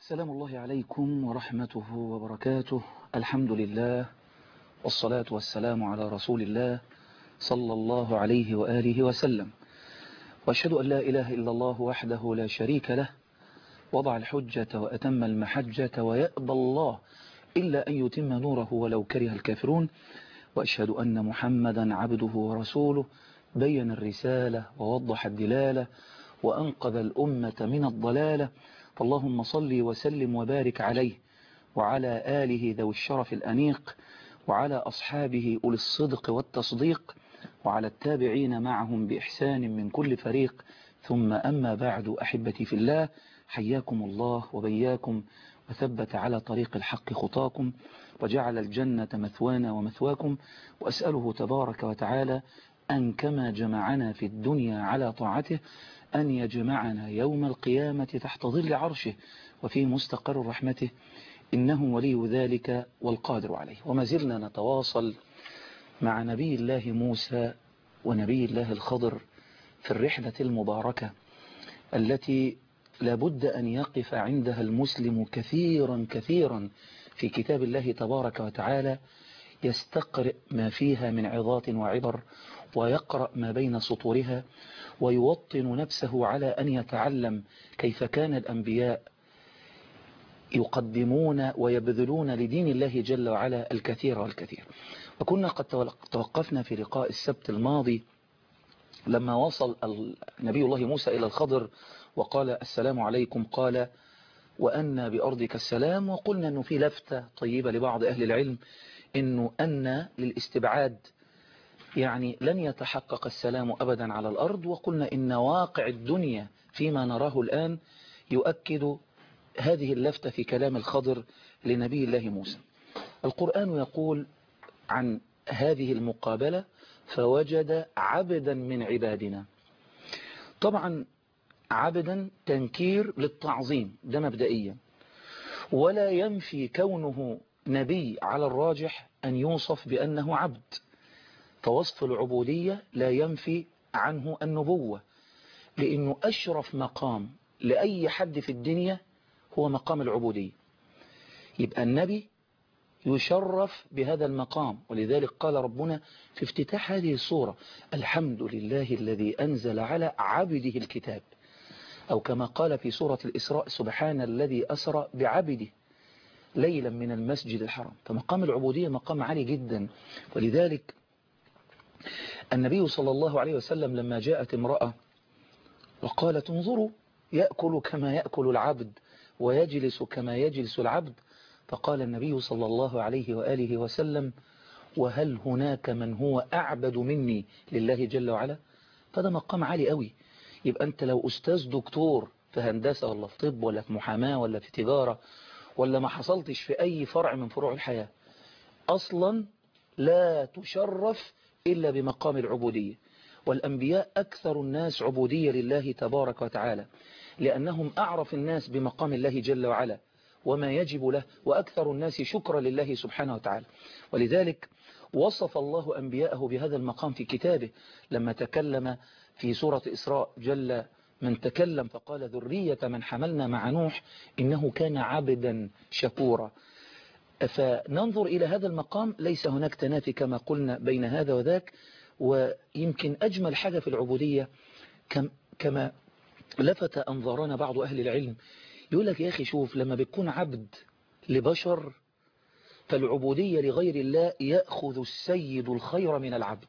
سلام الله عليكم ورحمته وبركاته الحمد لله والصلاة والسلام على رسول الله صلى الله عليه وآله وسلم وأشهد أن لا إله إلا الله وحده لا شريك له وضع الحجة وأتم المحجة ويأبى الله إلا أن يتم نوره ولو كره الكافرون وأشهد أن محمدا عبده ورسوله بين الرسالة ووضح الدلالة وأنقذ الأمة من الضلالة فاللهم صل وسلم وبارك عليه وعلى آله ذوي الشرف الأنيق وعلى أصحابه أولي الصدق والتصديق وعلى التابعين معهم بإحسان من كل فريق ثم أما بعد أحبتي في الله حياكم الله وبياكم وثبت على طريق الحق خطاكم وجعل الجنة مثوانا ومثواكم وأسأله تبارك وتعالى أن كما جمعنا في الدنيا على طاعته أن يجمعنا يوم القيامة تحت ظل عرشه وفي مستقر رحمته إنه ولي ذلك والقادر عليه وما زلنا نتواصل مع نبي الله موسى ونبي الله الخضر في الرحلة المباركة التي لابد أن يقف عندها المسلم كثيرا كثيرا في كتاب الله تبارك وتعالى يستقرئ ما فيها من عظات وعبر ويقرأ ما بين سطورها ويوطن نفسه على أن يتعلم كيف كان الأنبياء يقدمون ويبذلون لدين الله جل وعلا الكثير والكثير وكنا قد توقفنا في لقاء السبت الماضي لما وصل نبي الله موسى إلى الخضر وقال السلام عليكم قال وأن بأرضك السلام وقلنا أنه في لفتة طيبة لبعض أهل العلم أنه أن للاستبعاد يعني لن يتحقق السلام أبدا على الأرض وقلنا إن واقع الدنيا فيما نراه الآن يؤكد هذه اللفتة في كلام الخضر لنبي الله موسى القرآن يقول عن هذه المقابلة فوجد عبدا من عبادنا طبعا عبدا تنكير للتعظيم ده مبدئيا ولا ينفي كونه نبي على الراجح أن يوصف بأنه عبد فوصف العبودية لا ينفي عنه النبوة لأنه أشرف مقام لأي حد في الدنيا هو مقام العبودية يبقى النبي يشرف بهذا المقام ولذلك قال ربنا في افتتاح هذه الصورة الحمد لله الذي أنزل على عبده الكتاب أو كما قال في سورة الإسراء سبحان الذي أسرى بعبده ليلا من المسجد الحرام فمقام العبودية مقام عالي جدا ولذلك النبي صلى الله عليه وسلم لما جاءت امرأة وقالت انظروا يأكل كما يأكل العبد ويجلس كما يجلس العبد فقال النبي صلى الله عليه وآله وسلم وهل هناك من هو أعبد مني لله جل وعلا فده مقام عالي قوي يبقى أنت لو أستاذ دكتور في هندسة ولا في طب ولا في محاماة ولا في تجارة ولا ما حصلتش في أي فرع من فروع الحياة أصلا لا تشرف إلا بمقام العبودية والأنبياء أكثر الناس عبودية لله تبارك وتعالى لأنهم أعرف الناس بمقام الله جل وعلا وما يجب له وأكثر الناس شكرا لله سبحانه وتعالى ولذلك وصف الله أنبياءه بهذا المقام في كتابه لما تكلم في سورة إسراء جل من تكلم فقال ذرية من حملنا مع نوح إنه كان عبدا شكورا فننظر إلى هذا المقام ليس هناك تنافي كما قلنا بين هذا وذاك ويمكن أجمل حاجة في العبودية كما لفت أنظارنا بعض أهل العلم يقول لك يا أخي شوف لما بتكون عبد لبشر فالعبودية لغير الله يأخذ السيد الخير من العبد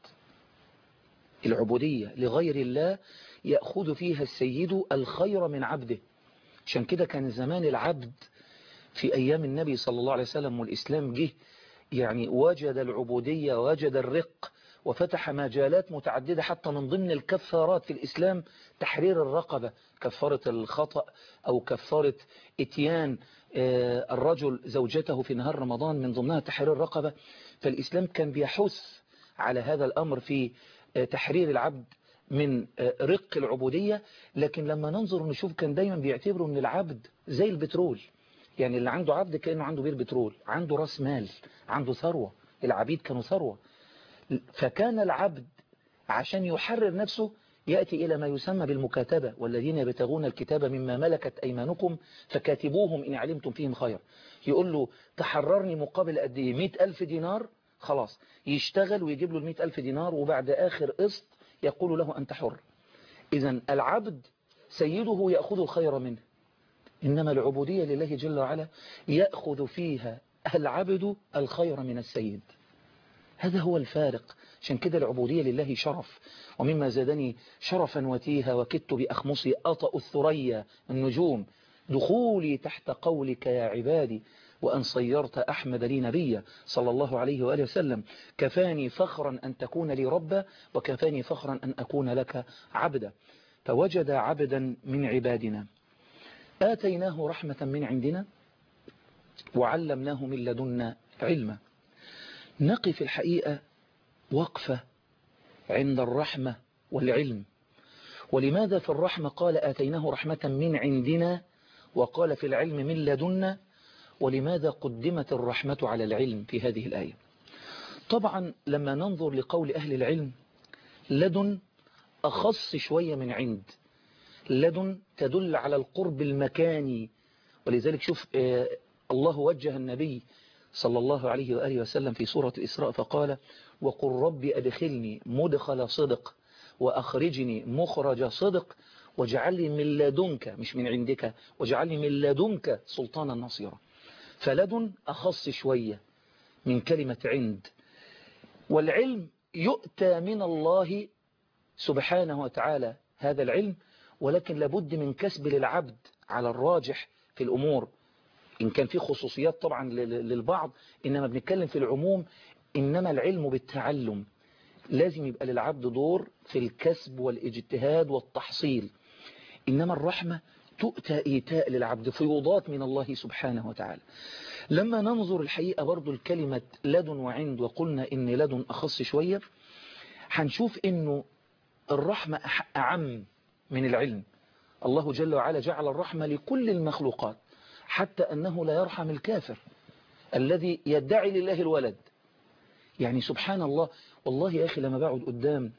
العبودية لغير الله يأخذ فيها السيد الخير من عبده عشان كده كان زمان العبد في أيام النبي صلى الله عليه وسلم والإسلام جه يعني وجد العبودية وجد الرق وفتح مجالات متعددة حتى من ضمن الكفارات في الإسلام تحرير الرقبة كفارة الخطأ أو كفارة اتيان الرجل زوجته في نهار رمضان من ضمنها تحرير الرقبة فالإسلام كان بيحث على هذا الأمر في تحرير العبد من رق العبودية لكن لما ننظر نشوف كان دايما بيعتبروا ان العبد زي البترول يعني اللي عنده عبد كأنه عنده بير بترول عنده راس مال عنده ثروة العبيد كانوا ثروة فكان العبد عشان يحرر نفسه يأتي إلى ما يسمى بالمكاتبة والذين يبتغون الكتاب مما ملكت أيمانكم فكاتبوهم إن علمتم فيهم خير يقول له تحررني مقابل قد إيه 100 ألف دينار خلاص يشتغل ويجيب له ال 100 ألف دينار وبعد آخر قسط يقول له أنت حر إذا العبد سيده يأخذ الخير منه إنما العبودية لله جل وعلا يأخذ فيها العبد الخير من السيد هذا هو الفارق عشان كده العبودية لله شرف ومما زادني شرفا وتيها وكدت بأخمصي أطأ الثريا النجوم دخولي تحت قولك يا عبادي وأن صيرت أحمد لي نبيا صلى الله عليه وآله وسلم كفاني فخرا أن تكون لي ربا وكفاني فخرا أن أكون لك عبدا فوجد عبدا من عبادنا آتيناه رحمة من عندنا وعلمناه من لدنا علما نقف الحقيقة وقفة عند الرحمة والعلم ولماذا في الرحمة قال آتيناه رحمة من عندنا وقال في العلم من لدنا ولماذا قدمت الرحمة على العلم في هذه الآية طبعا لما ننظر لقول أهل العلم لدن أخص شوية من عند لدن تدل على القرب المكاني ولذلك شوف الله وجه النبي صلى الله عليه وآله وسلم في سورة الإسراء فقال وقل رب أدخلني مدخل صدق وأخرجني مخرج صدق واجعل لي من لدنك مش من عندك واجعل لي من لدنك سلطانا نصيرا فلدن أخص شوية من كلمة عند والعلم يؤتى من الله سبحانه وتعالى هذا العلم ولكن لابد من كسب للعبد على الراجح في الأمور إن كان في خصوصيات طبعا للبعض إنما بنتكلم في العموم إنما العلم بالتعلم لازم يبقى للعبد دور في الكسب والاجتهاد والتحصيل إنما الرحمة تؤتى إيتاء للعبد فيوضات من الله سبحانه وتعالى لما ننظر الحقيقة برضو الكلمة لدن وعند وقلنا إن لدن أخص شوية هنشوف إنه الرحمة أعم من العلم الله جل وعلا جعل الرحمة لكل المخلوقات حتى أنه لا يرحم الكافر الذي يدعي لله الولد يعني سبحان الله والله يا أخي لما بقعد قدام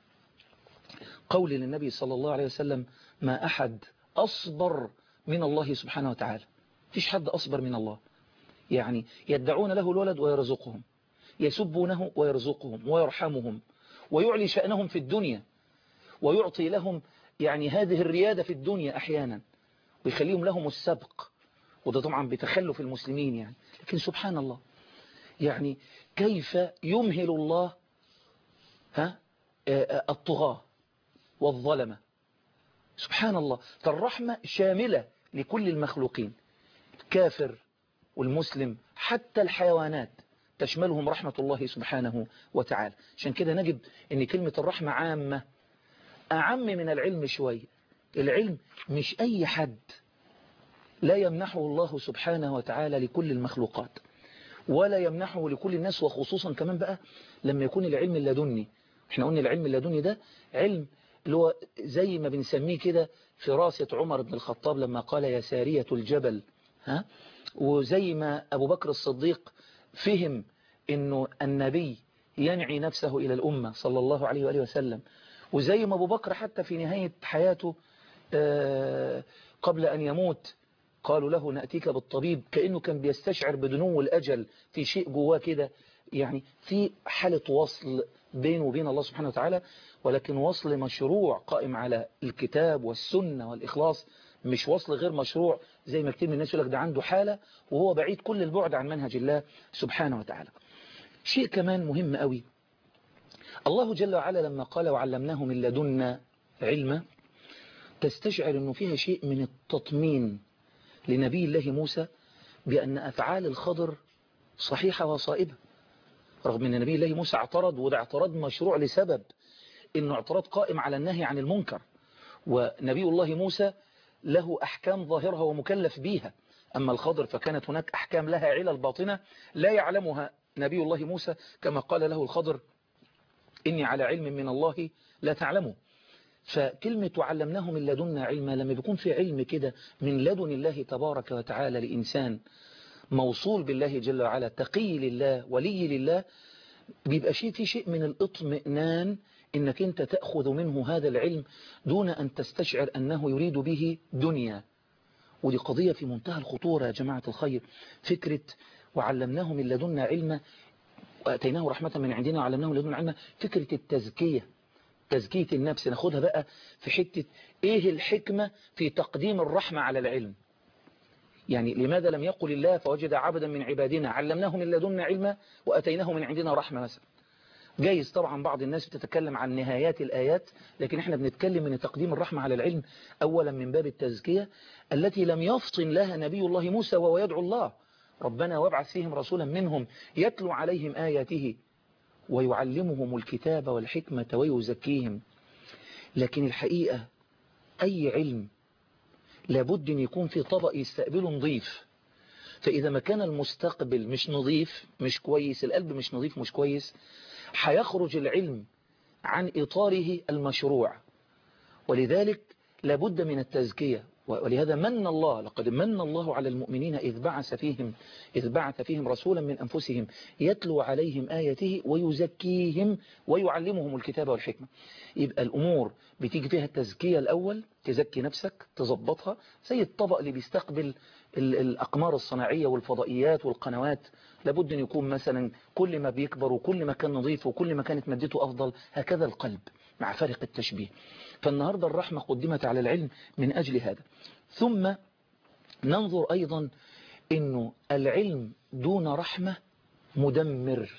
قول للنبي صلى الله عليه وسلم ما أحد أصبر من الله سبحانه وتعالى فيش حد أصبر من الله يعني يدعون له الولد ويرزقهم يسبونه ويرزقهم ويرحمهم ويعلي شأنهم في الدنيا ويعطي لهم يعني هذه الريادة في الدنيا أحيانا ويخليهم لهم السبق وده طبعا بتخلف المسلمين يعني لكن سبحان الله يعني كيف يمهل الله ها الطغاة والظلمة سبحان الله فالرحمة شاملة لكل المخلوقين الكافر والمسلم حتى الحيوانات تشملهم رحمة الله سبحانه وتعالى عشان كده نجد ان كلمة الرحمة عامة أعم من العلم شوية العلم مش أي حد لا يمنحه الله سبحانه وتعالى لكل المخلوقات ولا يمنحه لكل الناس وخصوصا كمان بقى لما يكون العلم اللدني احنا قلنا العلم اللدني ده علم اللي هو زي ما بنسميه كده فراسة عمر بن الخطاب لما قال يا سارية الجبل ها وزي ما أبو بكر الصديق فهم انه النبي ينعي نفسه إلى الأمة صلى الله عليه وآله وسلم وزي ما أبو بكر حتى في نهاية حياته قبل أن يموت قالوا له نأتيك بالطبيب كأنه كان بيستشعر بدنو الأجل في شيء جواه كده يعني في حالة وصل بينه وبين الله سبحانه وتعالى ولكن وصل مشروع قائم على الكتاب والسنة والإخلاص مش وصل غير مشروع زي ما كتير من الناس يقول لك ده عنده حالة وهو بعيد كل البعد عن منهج الله سبحانه وتعالى شيء كمان مهم قوي الله جل وعلا لما قال وعلمناه من لدنا علما تستشعر أنه فيها شيء من التطمين لنبي الله موسى بأن أفعال الخضر صحيحة وصائبة رغم أن نبي الله موسى اعترض وده اعتراض مشروع لسبب أنه اعتراض قائم على النهي عن المنكر ونبي الله موسى له أحكام ظاهرة ومكلف بيها أما الخضر فكانت هناك أحكام لها علل باطنة لا يعلمها نبي الله موسى كما قال له الخضر إني على علم من الله لا تعلمه فكلمة وعلمناه من لدنا علما لما بيكون في علم كده من لدن الله تبارك وتعالى لإنسان موصول بالله جل وعلا تقي لله ولي لله بيبقى شيء في شيء من الاطمئنان انك انت تأخذ منه هذا العلم دون ان تستشعر انه يريد به دنيا ودي قضية في منتهى الخطورة يا جماعة الخير فكرة وعلمناه من لدنا علما وأتيناه رحمة من عندنا وعلمناه من لدنا علما فكرة التزكية تزكية النفس ناخدها بقى في حتة ايه الحكمة في تقديم الرحمة على العلم يعني لماذا لم يقل الله فوجد عبدا من عبادنا علمناه من لدنا علما وأتيناه من عندنا رحمة مثلا جايز طبعا بعض الناس بتتكلم عن نهايات الآيات لكن احنا بنتكلم من تقديم الرحمة على العلم أولا من باب التزكية التي لم يفطن لها نبي الله موسى وهو يدعو الله ربنا وابعث فيهم رسولا منهم يتلو عليهم آياته ويعلمهم الكتاب والحكمة ويزكيهم لكن الحقيقة أي علم لابد أن يكون في طبق يستقبله نظيف فإذا ما كان المستقبل مش نظيف مش كويس القلب مش نظيف مش كويس هيخرج العلم عن إطاره المشروع ولذلك لابد من التزكية ولهذا من الله لقد من الله على المؤمنين إذ بعث فيهم إذ بعث فيهم رسولا من أنفسهم يتلو عليهم آياته ويزكيهم ويعلمهم الكتاب والحكمة يبقى الأمور بتيجي فيها التزكية الأول تزكي نفسك تظبطها زي الطبق اللي بيستقبل الأقمار الصناعية والفضائيات والقنوات لابد أن يكون مثلا كل ما بيكبر وكل ما كان نظيف وكل ما كانت مادته أفضل هكذا القلب مع فارق التشبيه فالنهاردة الرحمة قدمت على العلم من أجل هذا ثم ننظر أيضا أنه العلم دون رحمة مدمر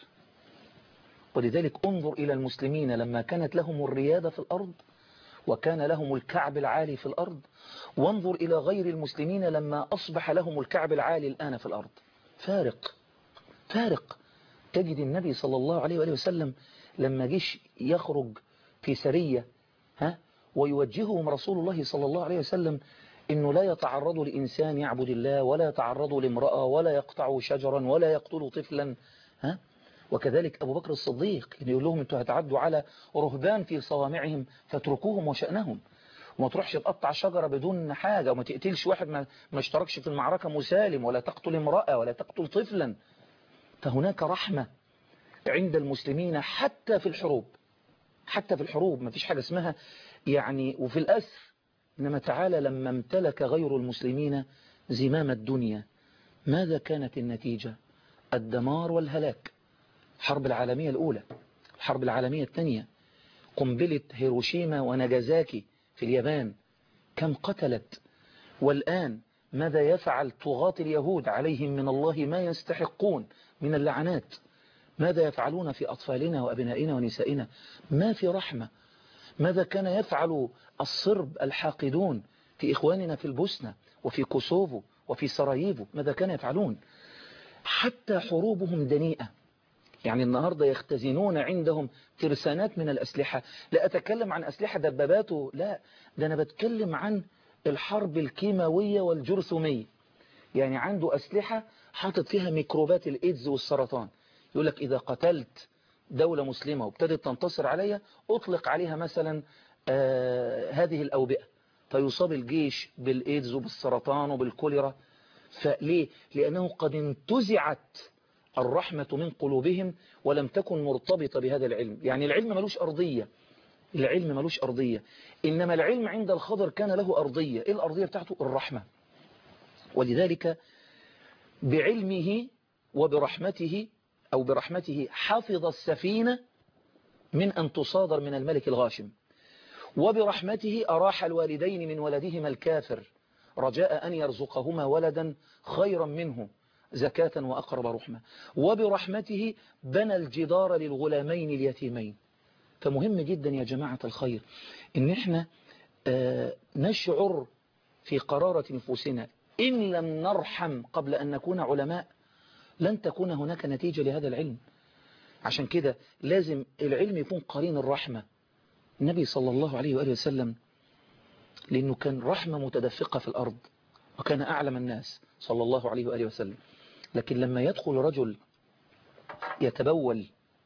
ولذلك انظر إلى المسلمين لما كانت لهم الريادة في الأرض وكان لهم الكعب العالي في الأرض وانظر إلى غير المسلمين لما أصبح لهم الكعب العالي الآن في الأرض فارق فارق تجد النبي صلى الله عليه وآله وسلم لما جيش يخرج في سرية ها ويوجههم رسول الله صلى الله عليه وسلم انه لا يتعرض لإنسان يعبد الله ولا يتعرض لامرأة ولا يقطع شجرا ولا يقتل طفلا ها وكذلك أبو بكر الصديق يقول لهم انتوا هتعدوا على رهبان في صوامعهم فاتركوهم وشأنهم وما تروحش تقطع شجرة بدون حاجة وما تقتلش واحد ما, ما اشتركش في المعركة مسالم ولا تقتل امرأة ولا تقتل طفلا فهناك رحمة عند المسلمين حتى في الحروب حتى في الحروب ما فيش حاجة اسمها يعني وفي الأسر إنما تعالى لما امتلك غير المسلمين زمام الدنيا ماذا كانت النتيجة الدمار والهلاك الحرب العالمية الأولى الحرب العالمية الثانية قنبلة هيروشيما وناجازاكي في اليابان كم قتلت والآن ماذا يفعل طغاة اليهود عليهم من الله ما يستحقون من اللعنات ماذا يفعلون في أطفالنا وأبنائنا ونسائنا ما في رحمة ماذا كان يفعل الصرب الحاقدون في إخواننا في البوسنة وفي كوسوفو وفي سراييفو ماذا كان يفعلون حتى حروبهم دنيئة يعني النهاردة يختزنون عندهم ترسانات من الأسلحة لا أتكلم عن أسلحة دبابات لا ده أنا بتكلم عن الحرب الكيماوية والجرثومية يعني عنده أسلحة حاطط فيها ميكروبات الإيدز والسرطان يقول لك إذا قتلت دولة مسلمة وابتدت تنتصر عليها أطلق عليها مثلا آه هذه الأوبئة فيصاب الجيش بالإيدز وبالسرطان وبالكوليرا فليه؟ لأنه قد انتزعت الرحمة من قلوبهم ولم تكن مرتبطة بهذا العلم يعني العلم ملوش أرضية العلم ملوش أرضية إنما العلم عند الخضر كان له أرضية إيه الأرضية بتاعته الرحمة ولذلك بعلمه وبرحمته أو برحمته حفظ السفينة من أن تصادر من الملك الغاشم وبرحمته أراح الوالدين من ولدهما الكافر رجاء أن يرزقهما ولدا خيرا منه زكاة وأقرب رحمة وبرحمته بنى الجدار للغلامين اليتيمين فمهم جدا يا جماعة الخير إن إحنا آه نشعر في قرارة نفوسنا إن لم نرحم قبل أن نكون علماء لن تكون هناك نتيجة لهذا العلم عشان كده لازم العلم يكون قرين الرحمة النبي صلى الله عليه وآله وسلم لأنه كان رحمة متدفقة في الأرض وكان أعلم الناس صلى الله عليه وآله وسلم لكن لما يدخل رجل يتبول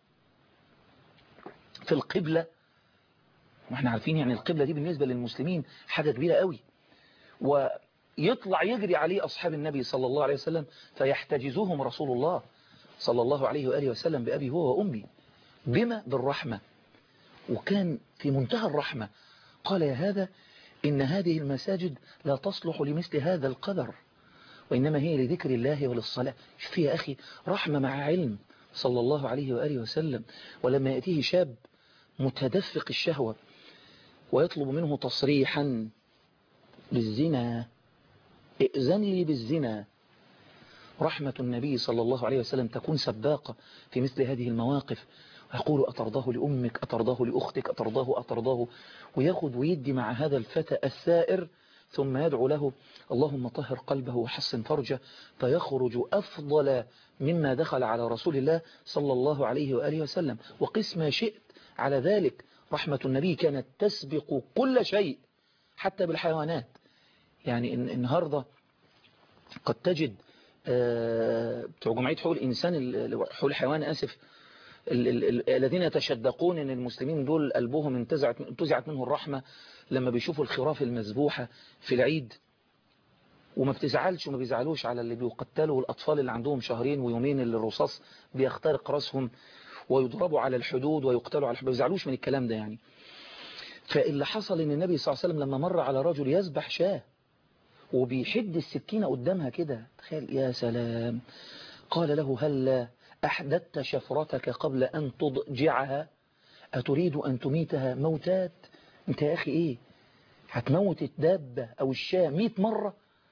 في القبلة واحنا عارفين يعني القبلة دي بالنسبة للمسلمين حاجة كبيرة قوي ويطلع يجري عليه أصحاب النبي صلى الله عليه وسلم فيحتجزوهم رسول الله صلى الله عليه وآله وسلم بأبي هو وأمي بما بالرحمة وكان في منتهى الرحمة قال يا هذا إن هذه المساجد لا تصلح لمثل هذا القدر وإنما هي لذكر الله وللصلاة شوف يا أخي رحمة مع علم صلى الله عليه وآله وسلم ولما يأتيه شاب متدفق الشهوة ويطلب منه تصريحا بالزنا ائذن لي بالزنا رحمة النبي صلى الله عليه وسلم تكون سباقة في مثل هذه المواقف ويقول أترضاه لأمك أترضاه لأختك أترضاه أترضاه وياخد ويدي مع هذا الفتى الثائر ثم يدعو له اللهم طهر قلبه وحسن فرجه فيخرج أفضل مما دخل على رسول الله صلى الله عليه وآله وسلم وقس ما شئت على ذلك رحمة النبي كانت تسبق كل شيء حتى بالحيوانات يعني النهاردة قد تجد بتوع جمعية حقوق الإنسان حقوق الحيوان آسف الذين يتشدقون ان المسلمين دول قلبهم انتزعت انتزعت منه الرحمة لما بيشوفوا الخراف المذبوحة في العيد وما بتزعلش وما بيزعلوش على اللي بيقتلوا الأطفال اللي عندهم شهرين ويومين اللي الرصاص بيخترق راسهم ويضربوا على الحدود ويقتلوا على الحدود ما بيزعلوش من الكلام ده يعني فاللي حصل ان النبي صلى الله عليه وسلم لما مر على رجل يذبح شاه وبيحد السكينة قدامها كده تخيل يا سلام قال له هل أحدثت شفرتك قبل أن تضجعها أتريد أن تميتها موتات انت يا أخي إيه هتموت الدابة أو الشاة مئة مرة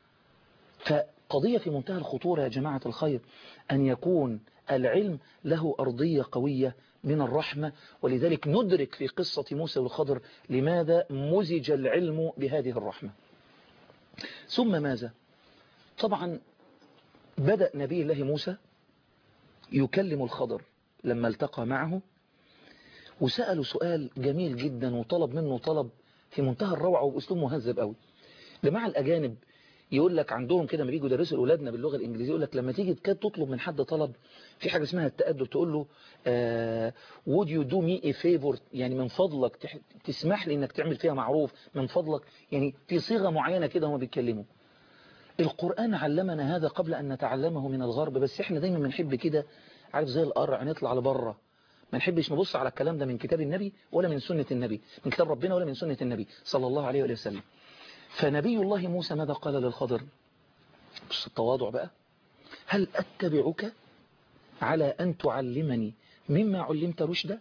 فقضية في منتهى الخطورة يا جماعة الخير أن يكون العلم له أرضية قوية من الرحمة ولذلك ندرك في قصة موسى والخضر لماذا مزج العلم بهذه الرحمة ثم ماذا طبعا بدأ نبي الله موسى يكلم الخضر لما التقى معه وسأله سؤال جميل جدا وطلب منه طلب في منتهى الروعة وبأسلوب مهذب قوي جماعة الأجانب يقول لك عندهم كده لما بيجوا يدرسوا لاولادنا باللغه الانجليزيه يقول لك لما تيجي تكاد تطلب من حد طلب في حاجه اسمها التادب تقول له آه would you do me a favor يعني من فضلك تح... تسمح لي انك تعمل فيها معروف من فضلك يعني في صيغه معينه كده هم بيتكلموا القرآن علمنا هذا قبل أن نتعلمه من الغرب بس احنا دايما بنحب كده عارف زي القرع نطلع لبره ما نحبش نبص على الكلام ده من كتاب النبي ولا من سنة النبي من كتاب ربنا ولا من سنة النبي صلى الله عليه وآله وسلم فنبي الله موسى ماذا قال للخضر بص التواضع بقى هل أتبعك على أن تعلمني مما علمت رشدا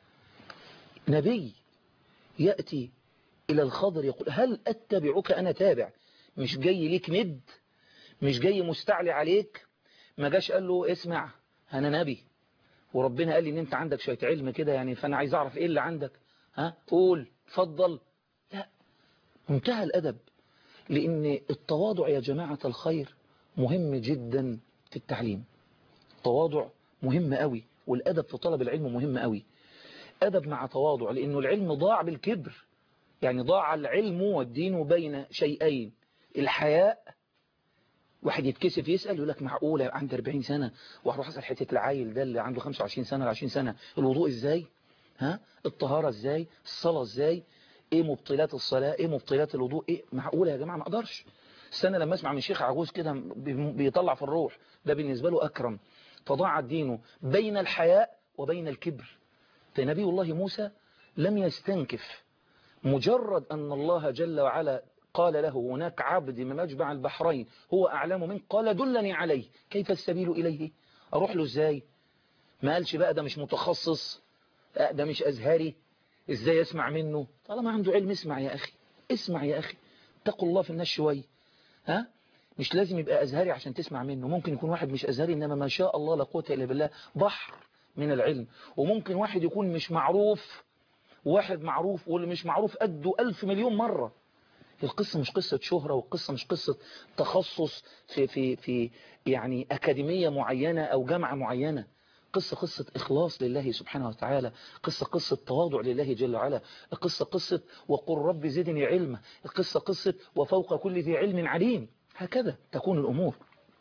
نبي يأتي إلى الخضر يقول هل أتبعك أنا تابع مش جاي ليك ند مش جاي مستعلي عليك ما جاش قال له اسمع أنا نبي وربنا قال لي ان انت عندك شوية علم كده يعني فانا عايز اعرف ايه اللي عندك ها قول اتفضل لا منتهى الادب لان التواضع يا جماعة الخير مهم جدا في التعليم التواضع مهم قوي والادب في طلب العلم مهم قوي ادب مع تواضع لانه العلم ضاع بالكبر يعني ضاع العلم والدين بين شيئين الحياء واحد يتكسف يسأل يقول لك معقولة عندي 40 سنة واروح اسال حتة العيل ده اللي عنده 25 سنة 20 سنة الوضوء ازاي ها الطهارة ازاي الصلاة ازاي ايه مبطلات الصلاة ايه مبطلات الوضوء ايه معقولة يا جماعة ما اقدرش استنى لما اسمع من شيخ عجوز كده بيطلع في الروح ده بالنسبة له اكرم فضاع دينه بين الحياء وبين الكبر فنبي الله موسى لم يستنكف مجرد أن الله جل وعلا قال له هناك عبد من مجمع البحرين هو أعلم منك قال دلني عليه كيف السبيل إليه أروح له إزاي ما قالش بقى ده مش متخصص ده مش أزهري إزاي يسمع منه طالما عنده علم اسمع يا أخي اسمع يا أخي اتقوا الله في الناس شوي ها مش لازم يبقى أزهري عشان تسمع منه ممكن يكون واحد مش أزهري إنما ما شاء الله لا قوة إلا بالله بحر من العلم وممكن واحد يكون مش معروف واحد معروف واللي مش معروف قده ألف مليون مرة القصة مش قصة شهرة والقصة مش قصة تخصص في, في, في يعني أكاديمية معينة أو جامعة معينة قصة قصة إخلاص لله سبحانه وتعالى قصة قصة تواضع لله جل وعلا قصة قصة وقل رب زدني علما قصة قصة وفوق كل ذي علم عليم هكذا تكون الأمور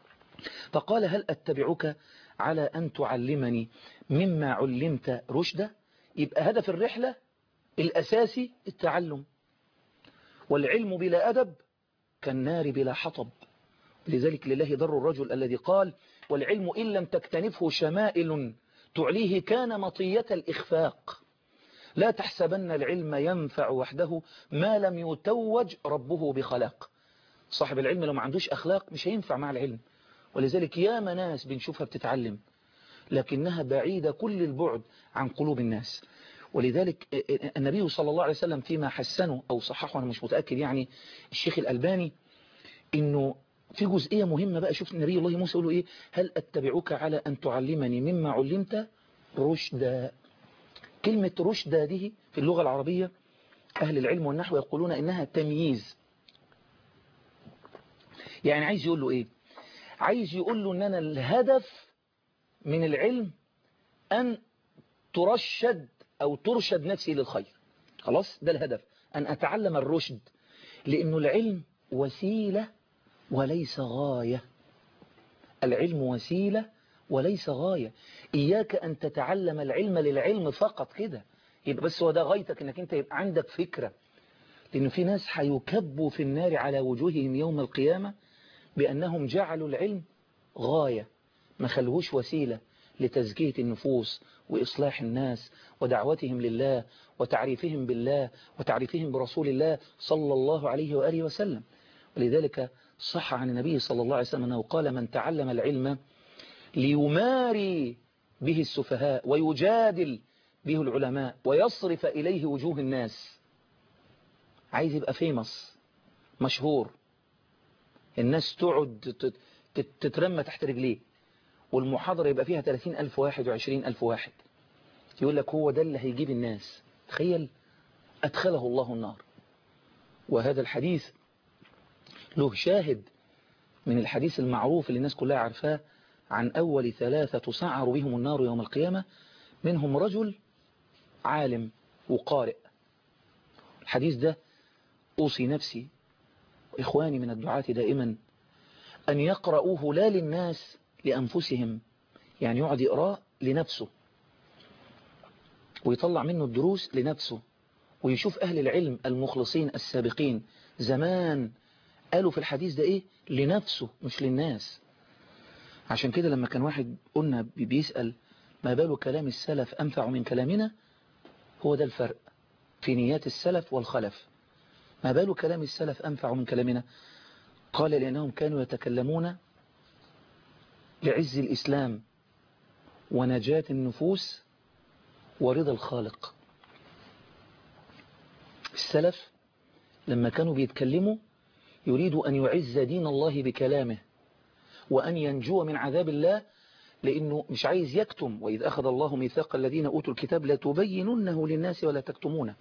فقال هل أتبعك على أن تعلمني مما علمت رشدا يبقى هدف الرحلة الأساسي التعلم والعلم بلا أدب كالنار بلا حطب لذلك لله ضر الرجل الذي قال والعلم إن لم تكتنفه شمائل تعليه كان مطية الإخفاق لا تحسبن العلم ينفع وحده ما لم يتوج ربه بخلاق صاحب العلم لو ما عندوش أخلاق مش هينفع مع العلم ولذلك يا ناس بنشوفها بتتعلم لكنها بعيدة كل البعد عن قلوب الناس ولذلك النبي صلى الله عليه وسلم فيما حسنه أو صححه أنا مش متأكد يعني الشيخ الألباني إنه في جزئية مهمة بقى شوف النبي الله موسى يقول له إيه هل أتبعك على أن تعلمني مما علمت رشدا كلمة رشدا دي في اللغة العربية أهل العلم والنحو يقولون إنها تمييز يعني عايز يقول له إيه عايز يقول له إن أنا الهدف من العلم أن ترشد أو ترشد نفسي للخير خلاص ده الهدف أن أتعلم الرشد لأنه العلم وسيلة وليس غاية العلم وسيلة وليس غاية إياك أن تتعلم العلم للعلم فقط كده يبقى بس هو ده غايتك أنك أنت يبقى عندك فكرة لأن في ناس هيكبوا في النار على وجوههم يوم القيامة بأنهم جعلوا العلم غاية ما خلوش وسيلة لتزكية النفوس وإصلاح الناس ودعوتهم لله وتعريفهم بالله وتعريفهم برسول الله صلى الله عليه وآله وسلم ولذلك صح عن النبي صلى الله عليه وسلم أنه قال من تعلم العلم ليماري به السفهاء ويجادل به العلماء ويصرف إليه وجوه الناس عايز يبقى فيمس مشهور الناس تقعد تترمى تحت رجليه والمحاضرة يبقى فيها 30 ألف واحد وعشرين ألف واحد يقول لك هو ده اللي هيجيب الناس تخيل أدخله الله النار وهذا الحديث له شاهد من الحديث المعروف اللي الناس كلها عارفاه عن أول ثلاثة تسعر بهم النار يوم القيامة منهم رجل عالم وقارئ الحديث ده أوصي نفسي وإخواني من الدعاة دائما أن يقرؤوه لا للناس لأنفسهم يعني يقعد يقرأ لنفسه ويطلع منه الدروس لنفسه ويشوف أهل العلم المخلصين السابقين زمان قالوا في الحديث ده إيه لنفسه مش للناس عشان كده لما كان واحد قلنا بيسأل ما بال كلام السلف أنفع من كلامنا هو ده الفرق في نيات السلف والخلف ما بال كلام السلف أنفع من كلامنا قال لأنهم كانوا يتكلمون لعز الإسلام ونجاة النفوس ورضا الخالق السلف لما كانوا بيتكلموا يريدوا أن يعز دين الله بكلامه وأن ينجو من عذاب الله لأنه مش عايز يكتم وإذ أخذ الله ميثاق الذين أوتوا الكتاب لا تبيننه للناس ولا تكتمونه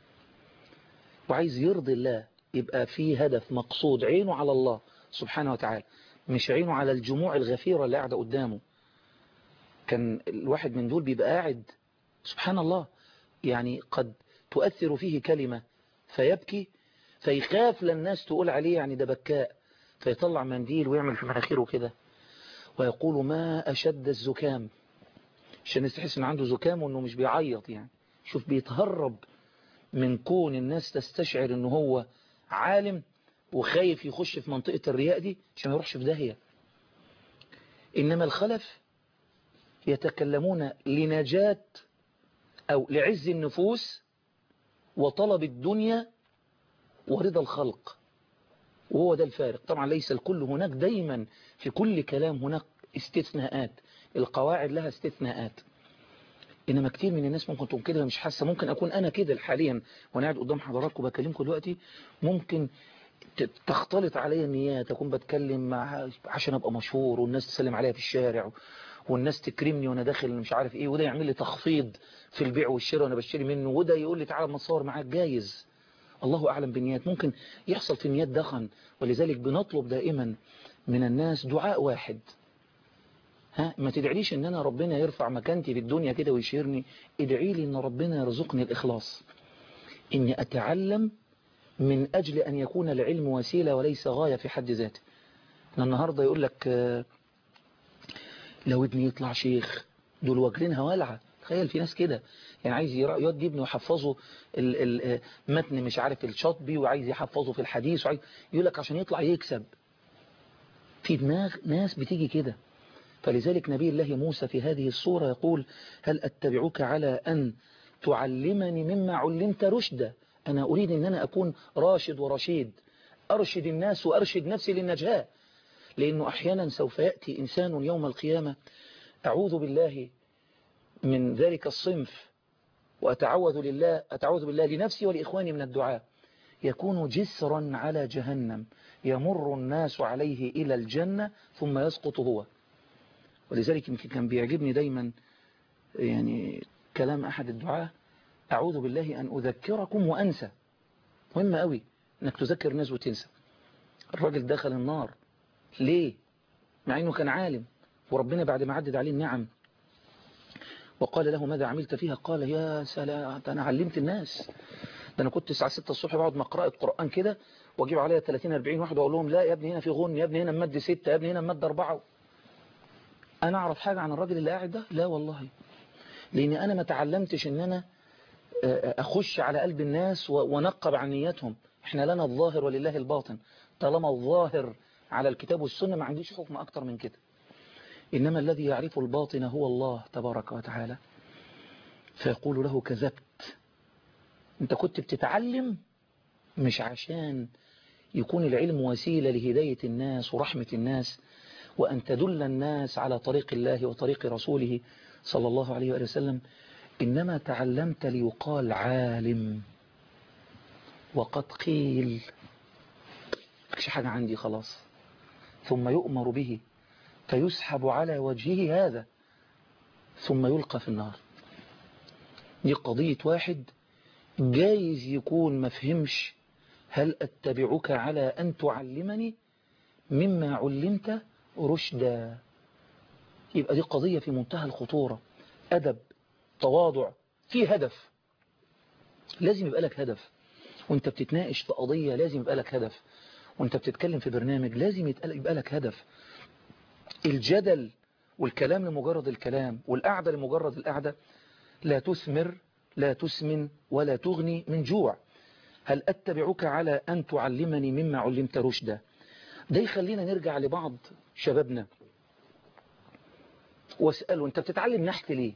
وعايز يرضي الله يبقى فيه هدف مقصود عينه على الله سبحانه وتعالى مش عينه على الجموع الغفيرة اللي قاعدة قدامه كان الواحد من دول بيبقى قاعد سبحان الله يعني قد تؤثر فيه كلمة فيبكي فيخاف للناس تقول عليه يعني ده بكاء فيطلع منديل ويعمل في مناخيره كده ويقول ما أشد الزكام عشان الناس تحس ان عنده زكام وانه مش بيعيط يعني شوف بيتهرب من كون الناس تستشعر انه هو عالم وخايف يخش في منطقة الرياء دي عشان ما يروحش في داهية إنما الخلف يتكلمون لنجاة أو لعز النفوس وطلب الدنيا ورضا الخلق وهو ده الفارق طبعا ليس الكل هناك دايما في كل كلام هناك استثناءات القواعد لها استثناءات إنما كتير من الناس ممكن تكون كده مش حاسة ممكن أكون أنا كده حاليا وأنا قاعد قدام حضراتكم بكلمكم دلوقتي ممكن تختلط عليا النيات أكون بتكلم مع عشان أبقى مشهور والناس تسلم عليا في الشارع والناس تكرمني وأنا داخل مش عارف إيه وده يعمل لي تخفيض في البيع والشراء وأنا بشتري منه وده يقول لي تعالى ما تصور معاك جايز الله أعلم بالنيات ممكن يحصل في النيات دخن ولذلك بنطلب دائما من الناس دعاء واحد ها ما تدعيليش ان انا ربنا يرفع مكانتي في الدنيا كده ويشيرني ادعي لي ان ربنا يرزقني الاخلاص اني اتعلم من اجل ان يكون العلم وسيلة وليس غاية في حد ذاته النهاردة يقول لك لو ابني يطلع شيخ دول واكلينها والعة تخيل في ناس كده يعني عايز يودي ابنه يحفظه المتن مش عارف الشاطبي وعايز يحفظه في الحديث وعايز يقول لك عشان يطلع يكسب في دماغ ناس بتيجي كده فلذلك نبي الله موسى في هذه الصورة يقول هل أتبعك على أن تعلمني مما علمت رشدا أنا أريد أن أنا أكون راشد ورشيد أرشد الناس وأرشد نفسي للنجاة لأنه أحيانا سوف يأتي إنسان يوم القيامة أعوذ بالله من ذلك الصنف وأتعوذ لله أتعوذ بالله لنفسي ولإخواني من الدعاء يكون جسرا على جهنم يمر الناس عليه إلى الجنة ثم يسقط هو ولذلك يمكن كان بيعجبني دايما يعني كلام أحد الدعاء أعوذ بالله أن أذكركم وأنسى مهم قوي أنك تذكر الناس وتنسى الراجل دخل النار ليه مع أنه كان عالم وربنا بعد ما عدد عليه النعم وقال له ماذا عملت فيها قال يا سلام أنا علمت الناس ده أنا كنت الساعة 6 الصبح بقعد مقرأة قرآن كده واجيب عليها 30 40 واحد واقول لهم لا يا ابني هنا في غن يا ابني هنا مد 6 يا ابني هنا مد 4 انا اعرف حاجة عن الراجل اللي قاعد ده لا والله لاني انا ما تعلمتش ان انا اخش على قلب الناس ونقب عن نياتهم احنا لنا الظاهر ولله الباطن طالما الظاهر على الكتاب والسنة ما عنديش حكم اكتر من كده انما الذي يعرف الباطن هو الله تبارك وتعالى فيقول له كذبت انت كنت بتتعلم مش عشان يكون العلم وسيلة لهداية الناس ورحمة الناس وأن تدل الناس على طريق الله وطريق رسوله صلى الله عليه وآله وسلم إنما تعلمت ليقال عالم وقد قيل مش حاجة عندي خلاص ثم يؤمر به فيسحب على وجهه هذا ثم يلقى في النار دي قضية واحد جايز يكون مفهمش هل أتبعك على أن تعلمني مما علمت رشدا يبقى دي قضية في منتهى الخطورة أدب تواضع في هدف لازم يبقى لك هدف وانت بتتناقش في قضية لازم يبقى لك هدف وانت بتتكلم في برنامج لازم يبقى لك هدف الجدل والكلام لمجرد الكلام والقعدة لمجرد القعدة لا تثمر لا تسمن ولا تغني من جوع هل أتبعك على أن تعلمني مما علمت رشدا ده يخلينا نرجع لبعض شبابنا واسأله أنت بتتعلم نحت ليه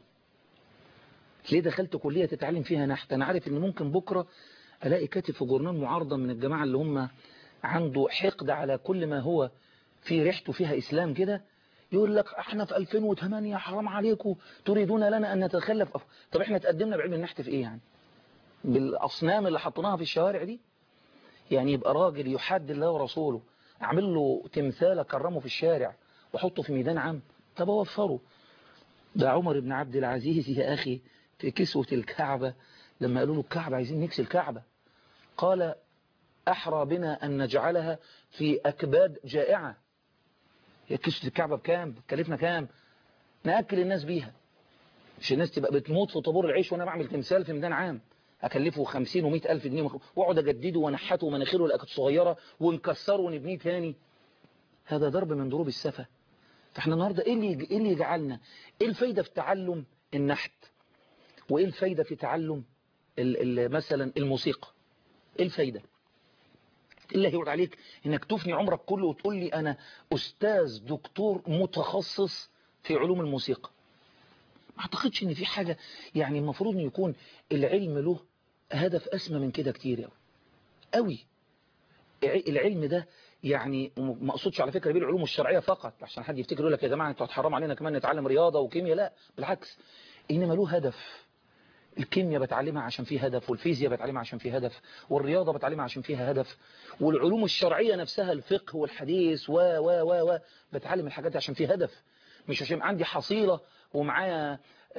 ليه دخلت كلية تتعلم فيها نحت أنا عارف أن ممكن بكرة ألاقي كاتب في جورنال معارضة من الجماعة اللي هم عنده حقد على كل ما هو في ريحته فيها إسلام كده يقول لك احنا في 2008 حرام عليكم تريدون لنا أن نتخلف طب احنا تقدمنا بعلم النحت في ايه يعني بالأصنام اللي حطيناها في الشوارع دي يعني يبقى راجل يحد الله ورسوله اعمل له تمثال اكرمه في الشارع وحطه في ميدان عام طب اوفره ده عمر بن عبد العزيز يا أخي في كسوة الكعبة لما قالوا له الكعبة عايزين نكسي الكعبة قال أحرى بنا أن نجعلها في أكباد جائعة هي كسوة الكعبة بكام كلفنا كام نأكل الناس بيها مش الناس تبقى بتموت في طابور العيش وأنا بعمل تمثال في ميدان عام أكلفه 50 و100 ألف جنيه وأقعد أجدده ونحته ومناخيره اللي كانت صغيرة ونكسره ونبنيه تاني هذا ضرب من ضروب السفة فاحنا النهاردة إيه اللي, إيه اللي يجعلنا إيه الفايدة في تعلم النحت وإيه الفايدة في تعلم ال ال مثلا الموسيقى إيه الفايدة الله يرد عليك إنك تفني عمرك كله وتقول لي أنا أستاذ دكتور متخصص في علوم الموسيقى ما اعتقدش ان في حاجة يعني المفروض ان يكون العلم له هدف اسمى من كده كتير قوي قوي العلم ده يعني ما اقصدش على فكرة بيه العلوم الشرعية فقط عشان حد يفتكر يقول لك يا جماعة انتوا هتحرموا علينا كمان نتعلم رياضة وكيمياء لا بالعكس انما له هدف الكيمياء بتعلمها عشان فيه هدف والفيزياء بتعلمها عشان فيه هدف والرياضة بتعلمها عشان فيها هدف والعلوم الشرعية نفسها الفقه والحديث و و و و بتعلم الحاجات دي عشان فيه هدف مش عشان عندي حصيلة ومعايا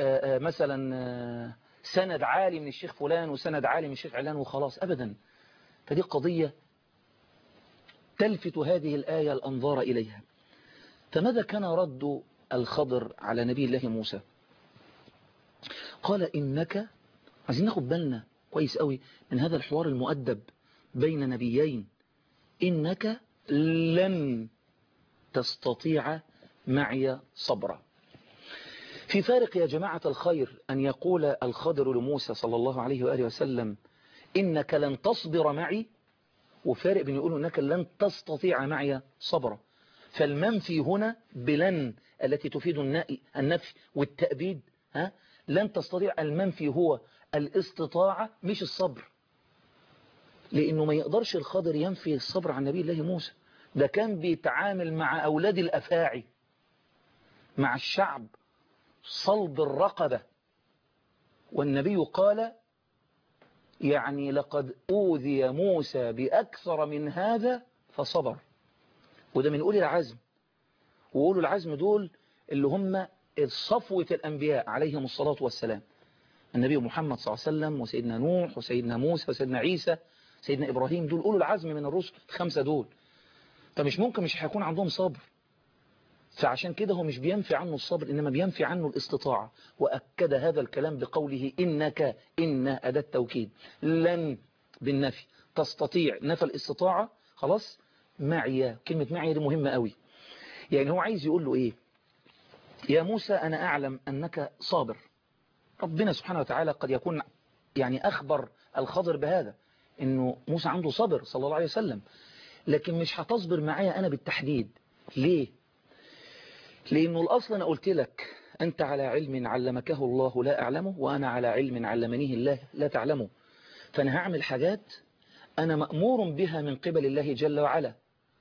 مثلا سند عالي من الشيخ فلان وسند عالي من الشيخ علان وخلاص أبدا فدي قضية تلفت هذه الآية الأنظار إليها فماذا كان رد الخضر على نبي الله موسى قال إنك عايزين ناخد بالنا كويس قوي من هذا الحوار المؤدب بين نبيين إنك لن تستطيع معي صبرا في فارق يا جماعة الخير أن يقول الخضر لموسى صلى الله عليه وآله وسلم إنك لن تصبر معي وفارق بين يقولوا إنك لن تستطيع معي صبرا فالمنفي هنا بلن التي تفيد النفي والتأبيد ها لن تستطيع المنفي هو الاستطاعة مش الصبر لأنه ما يقدرش الخضر ينفي الصبر عن نبي الله موسى ده كان بيتعامل مع أولاد الأفاعي مع الشعب صلب الرقبة والنبي قال يعني لقد أوذي موسى بأكثر من هذا فصبر وده من أولي العزم وأولي العزم دول اللي هم صفوة الأنبياء عليهم الصلاة والسلام النبي محمد صلى الله عليه وسلم وسيدنا نوح وسيدنا موسى وسيدنا عيسى سيدنا إبراهيم دول أولو العزم من الرسل الخمسة دول فمش ممكن مش هيكون عندهم صبر فعشان كده هو مش بينفي عنه الصبر إنما بينفي عنه الاستطاعة وأكد هذا الكلام بقوله إنك إن أداة توكيد لن بالنفي تستطيع نفى الاستطاعة خلاص معي كلمة معي دي مهمة قوي يعني هو عايز يقول له إيه يا موسى أنا أعلم أنك صابر ربنا سبحانه وتعالى قد يكون يعني أخبر الخضر بهذا إنه موسى عنده صبر صلى الله عليه وسلم لكن مش هتصبر معايا أنا بالتحديد ليه لأنه الأصل أنا قلت لك أنت على علم علمكه الله لا أعلمه وأنا على علم علمنيه الله لا تعلمه فأنا هعمل حاجات أنا مأمور بها من قبل الله جل وعلا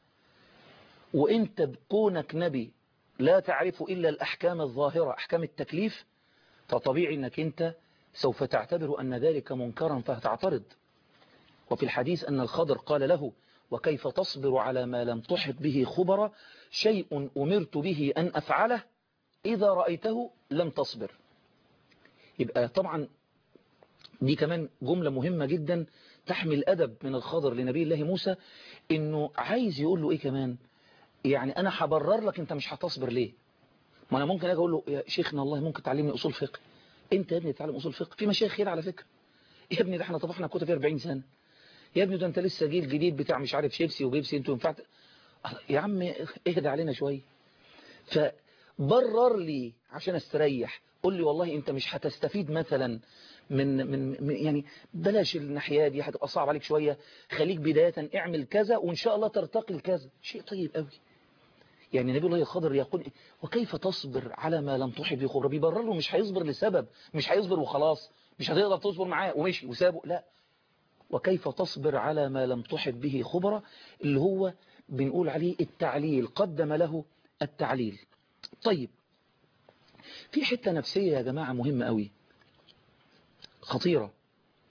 وإنت بكونك نبي لا تعرف إلا الأحكام الظاهرة أحكام التكليف فطبيعي أنك أنت سوف تعتبر أن ذلك منكرا فهتعترض وفي الحديث أن الخضر قال له وكيف تصبر على ما لم تحط به خبرا شيء أمرت به أن أفعله إذا رأيته لم تصبر يبقى طبعا دي كمان جملة مهمة جدا تحمل أدب من الخضر لنبي الله موسى إنه عايز يقول له إيه كمان يعني أنا هبرر لك أنت مش هتصبر ليه ما أنا ممكن أجي أقول له يا شيخنا الله ممكن تعلمني أصول فقه أنت يا ابني تتعلم أصول فقه في مشايخ كده على فكرة يا ابني ده احنا طبخنا كتب 40 سنة يا ابني ده انت لسه جيل جديد بتاع مش عارف شيبسي وبيبسي انتوا ينفعت يا عم اهدى علينا شويه فبرر لي عشان استريح قول لي والله انت مش هتستفيد مثلا من من من- يعني بلاش الناحيه دي هتبقى صعب عليك شويه خليك بدايه اعمل كذا وان شاء الله ترتقي لكذا شيء طيب قوي يعني نبي الله الخضر يقول وكيف تصبر على ما لم تحب به خبرة بيبرر له مش هيصبر لسبب مش هيصبر وخلاص مش هتقدر تصبر معاه ومشي وسابه لا وكيف تصبر على ما لم تحب به خبرة اللي هو بنقول عليه التعليل قدم له التعليل طيب في حتة نفسية يا جماعة مهمة قوي خطيرة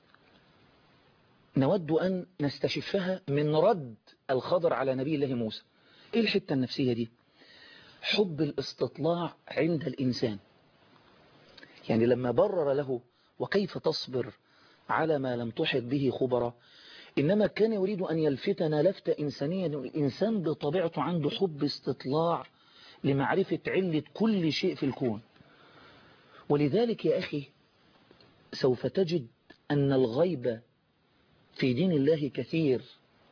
نود أن نستشفها من رد الخضر على نبي الله موسى إيه الحتة النفسية دي حب الاستطلاع عند الإنسان يعني لما برر له وكيف تصبر على ما لم تحط به خبرا إنما كان يريد أن يلفتنا لفتة إنسانية الإنسان بطبيعته عنده حب استطلاع لمعرفة علة كل شيء في الكون ولذلك يا أخي سوف تجد أن الغيب في دين الله كثير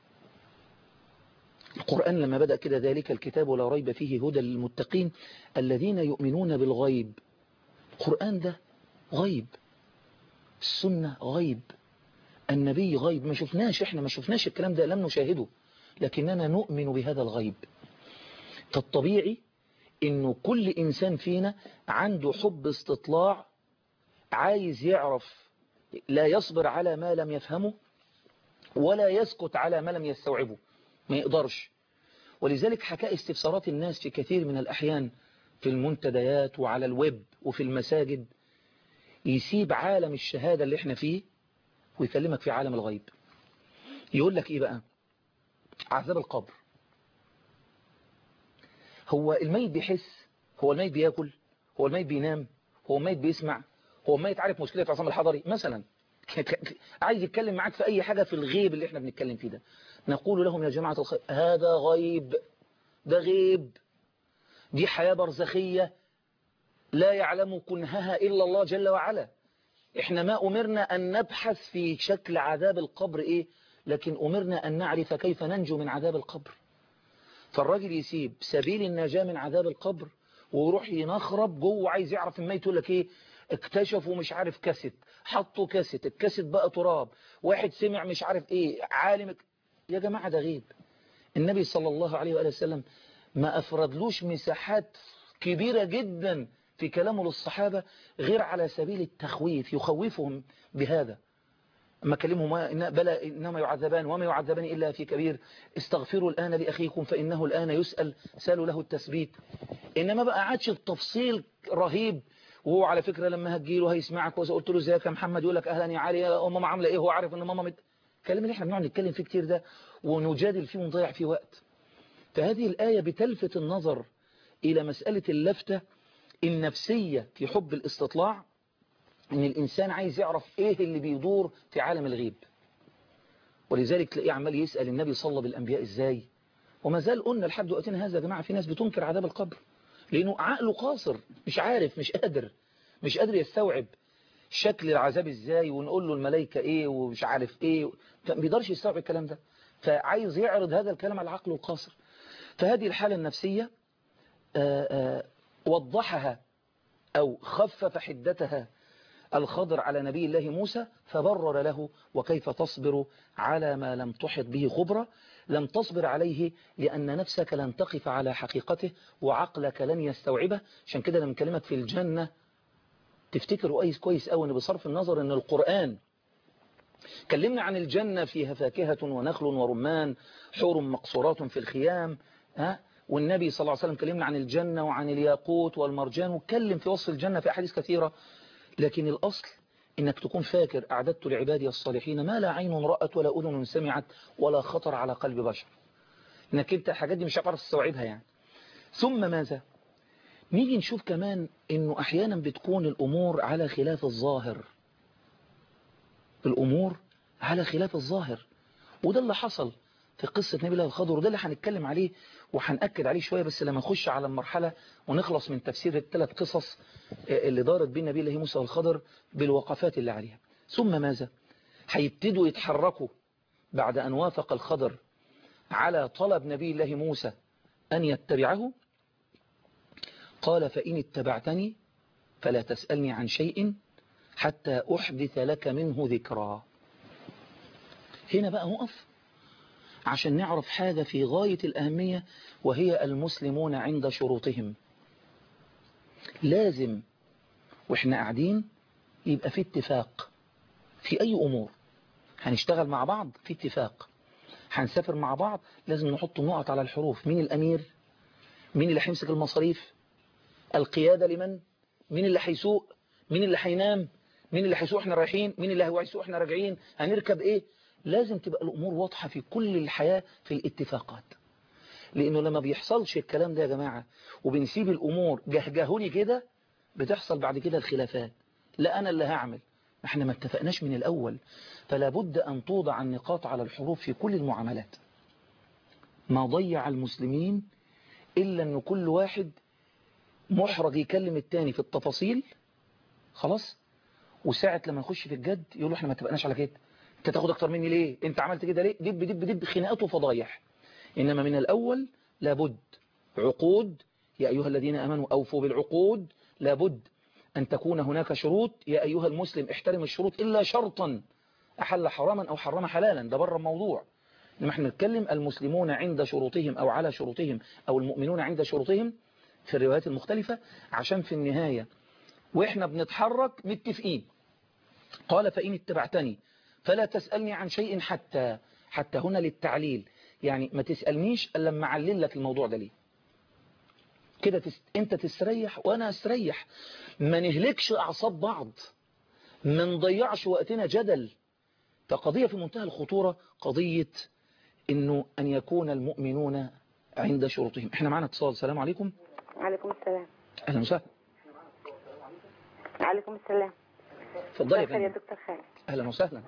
القرآن لما بدأ كده ذلك الكتاب لا ريب فيه هدى للمتقين الذين يؤمنون بالغيب القرآن ده غيب السنة غيب النبي غيب ما شفناش احنا ما شفناش الكلام ده لم نشاهده لكننا نؤمن بهذا الغيب فالطبيعي انه كل انسان فينا عنده حب استطلاع عايز يعرف لا يصبر على ما لم يفهمه ولا يسكت على ما لم يستوعبه ما يقدرش ولذلك حكى استفسارات الناس في كثير من الأحيان في المنتديات وعلى الويب وفي المساجد يسيب عالم الشهادة اللي احنا فيه ويكلمك في عالم الغيب يقول لك ايه بقى عذاب القبر هو الميت بيحس هو الميت بياكل هو الميت بينام هو الميت بيسمع هو الميت عارف مشكلة عصام الحضري مثلا عايز يتكلم معاك في أي حاجة في الغيب اللي احنا بنتكلم فيه ده نقول لهم يا جماعة الخير هذا غيب ده غيب دي حياة برزخية لا يعلم كنهها إلا الله جل وعلا احنا ما أمرنا أن نبحث في شكل عذاب القبر إيه لكن أمرنا أن نعرف كيف ننجو من عذاب القبر فالراجل يسيب سبيل النجاة من عذاب القبر ويروح ينخرب جوه عايز يعرف الميت يقول لك ايه اكتشفوا مش عارف كاسيت حطوا كاسيت الكاسيت بقى تراب واحد سمع مش عارف ايه عالم يا جماعة ده غيب النبي صلى الله عليه وآله وسلم ما أفردلوش مساحات كبيرة جدا في كلامه للصحابة غير على سبيل التخويف يخوفهم بهذا أما كلمهم إن بلى إنما يعذبان وما يعذبان إلا في كبير استغفروا الآن لأخيكم فإنه الآن يسأل سالوا له التثبيت إنما بقى عادش التفصيل رهيب وهو على فكرة لما هتجيله هيسمعك وقلت له ازيك يا محمد يقول لك أهلا يا علي يا ماما عاملة إيه هو عارف إن ماما مت... الكلام اللي احنا بنقعد نتكلم فيه كتير ده ونجادل فيه ونضيع فيه وقت فهذه الآية بتلفت النظر إلى مسألة اللفتة النفسية في حب الاستطلاع ان الانسان عايز يعرف ايه اللي بيدور في عالم الغيب ولذلك تلاقيه عمال يسأل النبي صلى الله بالانبياء ازاي وما زال قلنا لحد وقتنا هذا يا جماعة في ناس بتنكر عذاب القبر لانه عقله قاصر مش عارف مش قادر مش قادر يستوعب شكل العذاب ازاي ونقول له الملائكة ايه ومش عارف ايه ما بيقدرش يستوعب الكلام ده فعايز يعرض هذا الكلام على عقله القاصر فهذه الحالة النفسية آآ آآ وضحها أو خفف حدتها الخضر على نبي الله موسى فبرر له وكيف تصبر على ما لم تحط به خبرة لم تصبر عليه لأن نفسك لن تقف على حقيقته وعقلك لن يستوعبه عشان كده لما كلمة في الجنة تفتكروا كويس كويس قوي ان بصرف النظر ان القرآن كلمنا عن الجنة فيها فاكهة ونخل ورمان حور مقصورات في الخيام ها والنبي صلى الله عليه وسلم كلمنا عن الجنة وعن الياقوت والمرجان وكلم في وصف الجنة في أحاديث كثيرة لكن الأصل إنك تكون فاكر أعددت لعبادي الصالحين ما لا عين رأت ولا أذن سمعت ولا خطر على قلب بشر إنك أنت الحاجات دي مش هتعرف تستوعبها يعني ثم ماذا نيجي نشوف كمان إنه أحيانا بتكون الأمور على خلاف الظاهر الأمور على خلاف الظاهر وده اللي حصل في قصة نبي الله الخضر وده اللي هنتكلم عليه وهنأكد عليه شوية بس لما نخش على المرحلة ونخلص من تفسير الثلاث قصص اللي دارت بين نبي الله موسى والخضر بالوقفات اللي عليها ثم ماذا هيبتدوا يتحركوا بعد أن وافق الخضر على طلب نبي الله موسى أن يتبعه قال فإن اتبعتني فلا تسألني عن شيء حتى أحدث لك منه ذكرى هنا بقى نقف عشان نعرف حاجة في غاية الأهمية وهي المسلمون عند شروطهم لازم وإحنا قاعدين يبقى في اتفاق في أي أمور هنشتغل مع بعض في اتفاق هنسافر مع بعض لازم نحط نقط على الحروف مين الأمير مين اللي هيمسك المصاريف القيادة لمن مين اللي هيسوق مين اللي هينام مين اللي هيسوق احنا رايحين مين اللي هيسوق احنا راجعين هنركب ايه لازم تبقى الأمور واضحة في كل الحياة في الاتفاقات لأنه لما بيحصلش الكلام ده يا جماعة وبنسيب الأمور جهجهوني كده بتحصل بعد كده الخلافات لا أنا اللي هعمل احنا ما اتفقناش من الأول فلا بد أن توضع النقاط على الحروف في كل المعاملات ما ضيع المسلمين إلا أن كل واحد محرج يكلم التاني في التفاصيل خلاص وساعة لما نخش في الجد يقولوا احنا ما اتفقناش على كده انت تاخد اكتر مني ليه انت عملت كده ليه دب دب دب خناقات وفضايح انما من الاول لابد عقود يا ايها الذين امنوا اوفوا بالعقود لابد ان تكون هناك شروط يا ايها المسلم احترم الشروط الا شرطا احل حراما او حرم حلالا ده بره الموضوع لما احنا نتكلم المسلمون عند شروطهم او على شروطهم او المؤمنون عند شروطهم في الروايات المختلفة عشان في النهاية واحنا بنتحرك متفقين قال فإن اتبعتني فلا تسألني عن شيء حتى حتى هنا للتعليل يعني ما تسألنيش إلا لما أعلل لك الموضوع ده ليه كده تس... انت تستريح وانا استريح ما نهلكش اعصاب بعض ما نضيعش وقتنا جدل فقضية في منتهى الخطورة قضية انه ان يكون المؤمنون عند شروطهم احنا معنا اتصال السلام عليكم عليكم السلام اهلا وسهلا عليكم السلام اتفضلي يا مساء الخير يا فندم دكتور خالد اهلا وسهلا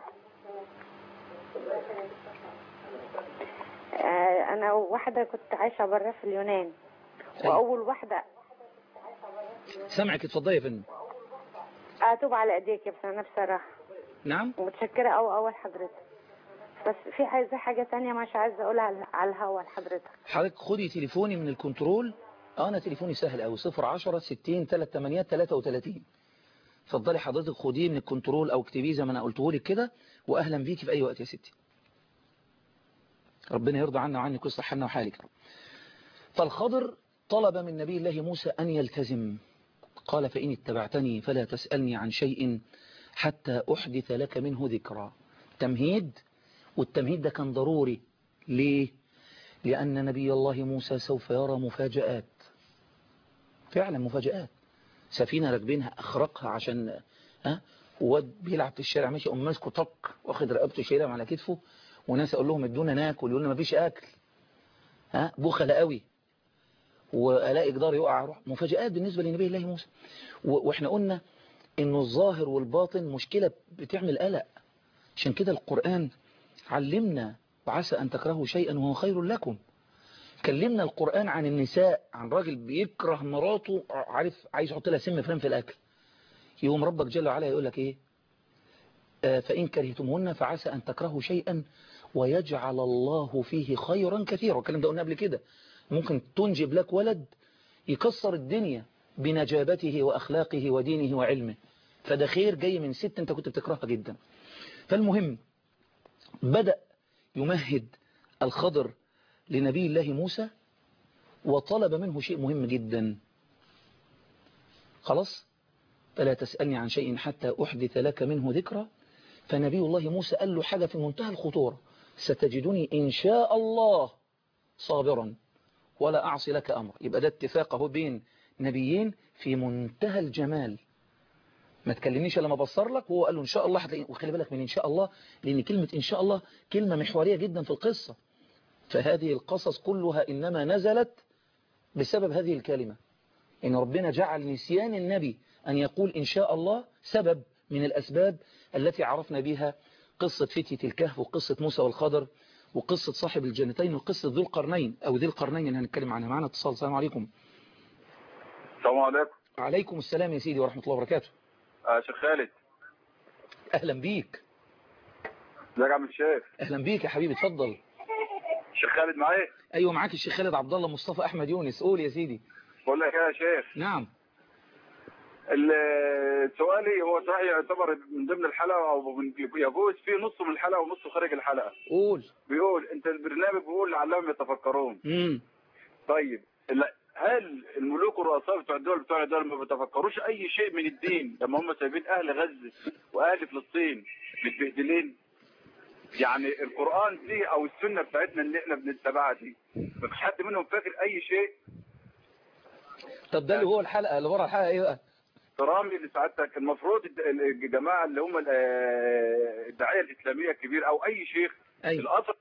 آه انا واحده كنت عايشه بره في اليونان أيوة. واول واحده سامعك اتفضلي يا فندم اتوب على ايديك بس انا بصراحه نعم ومتشكره قوي قوي لحضرتك بس في عايزه حاجه تانية مش عايزه اقولها على- على الهوا لحضرتك حضرتك خدي تليفوني من الكنترول اه انا تليفوني سهل قوي 010 60 38 33 اتفضلي حضرتك خديه من الكنترول او اكتبيه زي ما انا قلته لك كده واهلا بيكي في اي وقت يا ستي ربنا يرضى عنا وعنك ويصلح حالنا وحالك فالخضر طلب من نبي الله موسى ان يلتزم قال فإن اتبعتني فلا تسألني عن شيء حتى أحدث لك منه ذكرى تمهيد والتمهيد ده كان ضروري ليه؟ لأن نبي الله موسى سوف يرى مفاجآت فعلا مفاجآت سفينة راكبينها أخرقها عشان ها واد بيلعب في الشارع ماشي أم ماسكه طق واخد رقبته شايلها على كتفه وناس أقول لهم ادونا ناكل يقول لنا مفيش أكل ها بخل قوي وألاقي جدار يقع روح مفاجآت بالنسبة لنبي الله موسى وإحنا قلنا إنه الظاهر والباطن مشكلة بتعمل قلق عشان كده القرآن علمنا وعسى أن تكرهوا شيئا وهو خير لكم كلمنا القرآن عن النساء عن راجل بيكره مراته عارف عايز يحط لها سم فران في الأكل يوم ربك جل وعلا يقول لك إيه آه فإن كرهتمهن فعسى أن تكرهوا شيئا ويجعل الله فيه خيرا كثيرا الكلام ده قلنا قبل كده ممكن تنجب لك ولد يكسر الدنيا بنجابته وأخلاقه ودينه وعلمه فده خير جاي من ست انت كنت بتكرهها جدا فالمهم بدأ يمهد الخضر لنبي الله موسى وطلب منه شيء مهم جدا خلاص فلا تسألني عن شيء حتى أحدث لك منه ذكرى فنبي الله موسى قال له حاجة في منتهى الخطورة ستجدني إن شاء الله صابرا ولا أعصي لك أمر يبقى ده اتفاقه بين نبيين في منتهى الجمال ما تكلمنيش لما بصر لك وهو قال له إن شاء الله هتلاقي وخلي بالك من إن شاء الله لأن كلمة إن شاء الله كلمة محورية جدا في القصة فهذه القصص كلها إنما نزلت بسبب هذه الكلمة إن ربنا جعل نسيان النبي أن يقول إن شاء الله سبب من الأسباب التي عرفنا بها قصة فتية الكهف وقصة موسى والخضر وقصة صاحب الجنتين وقصة ذو القرنين أو ذي القرنين اللي هنتكلم عنها معنا اتصال السلام عليكم السلام عليكم عليكم السلام يا سيدي ورحمة الله وبركاته آه شيخ خالد أهلا بيك ازيك يا عم الشيخ أهلا بيك يا حبيبي اتفضل شيخ خالد معايا أيوة معاك الشيخ خالد عبد الله مصطفى أحمد يونس قول يا سيدي بقول لك يا شيخ نعم ال- سؤالي هو صحيح يعتبر من ضمن الحلقه او من يجوز فيه نص من الحلقه ونص خارج الحلقه قول بيقول انت البرنامج بيقول لعلهم يتفكرون امم طيب ال- هل الملوك والرؤساء بتوع الدول بتوع الدول ما بيتفكروش اي شيء من الدين لما هم سايبين اهل غزه واهل فلسطين متبهدلين يعني القران دي او السنه بتاعتنا اللي احنا بنتبعها دي مفيش حد منهم فاكر اي شيء طب ده اللي هو الحلقة اللي ورا الحلقة إيه بقى احترامي لسعادتك المفروض الد- الجماعه اللي هم ال- آه، الداعيه الاسلاميه الكبير او اي شيخ أيوة الاصل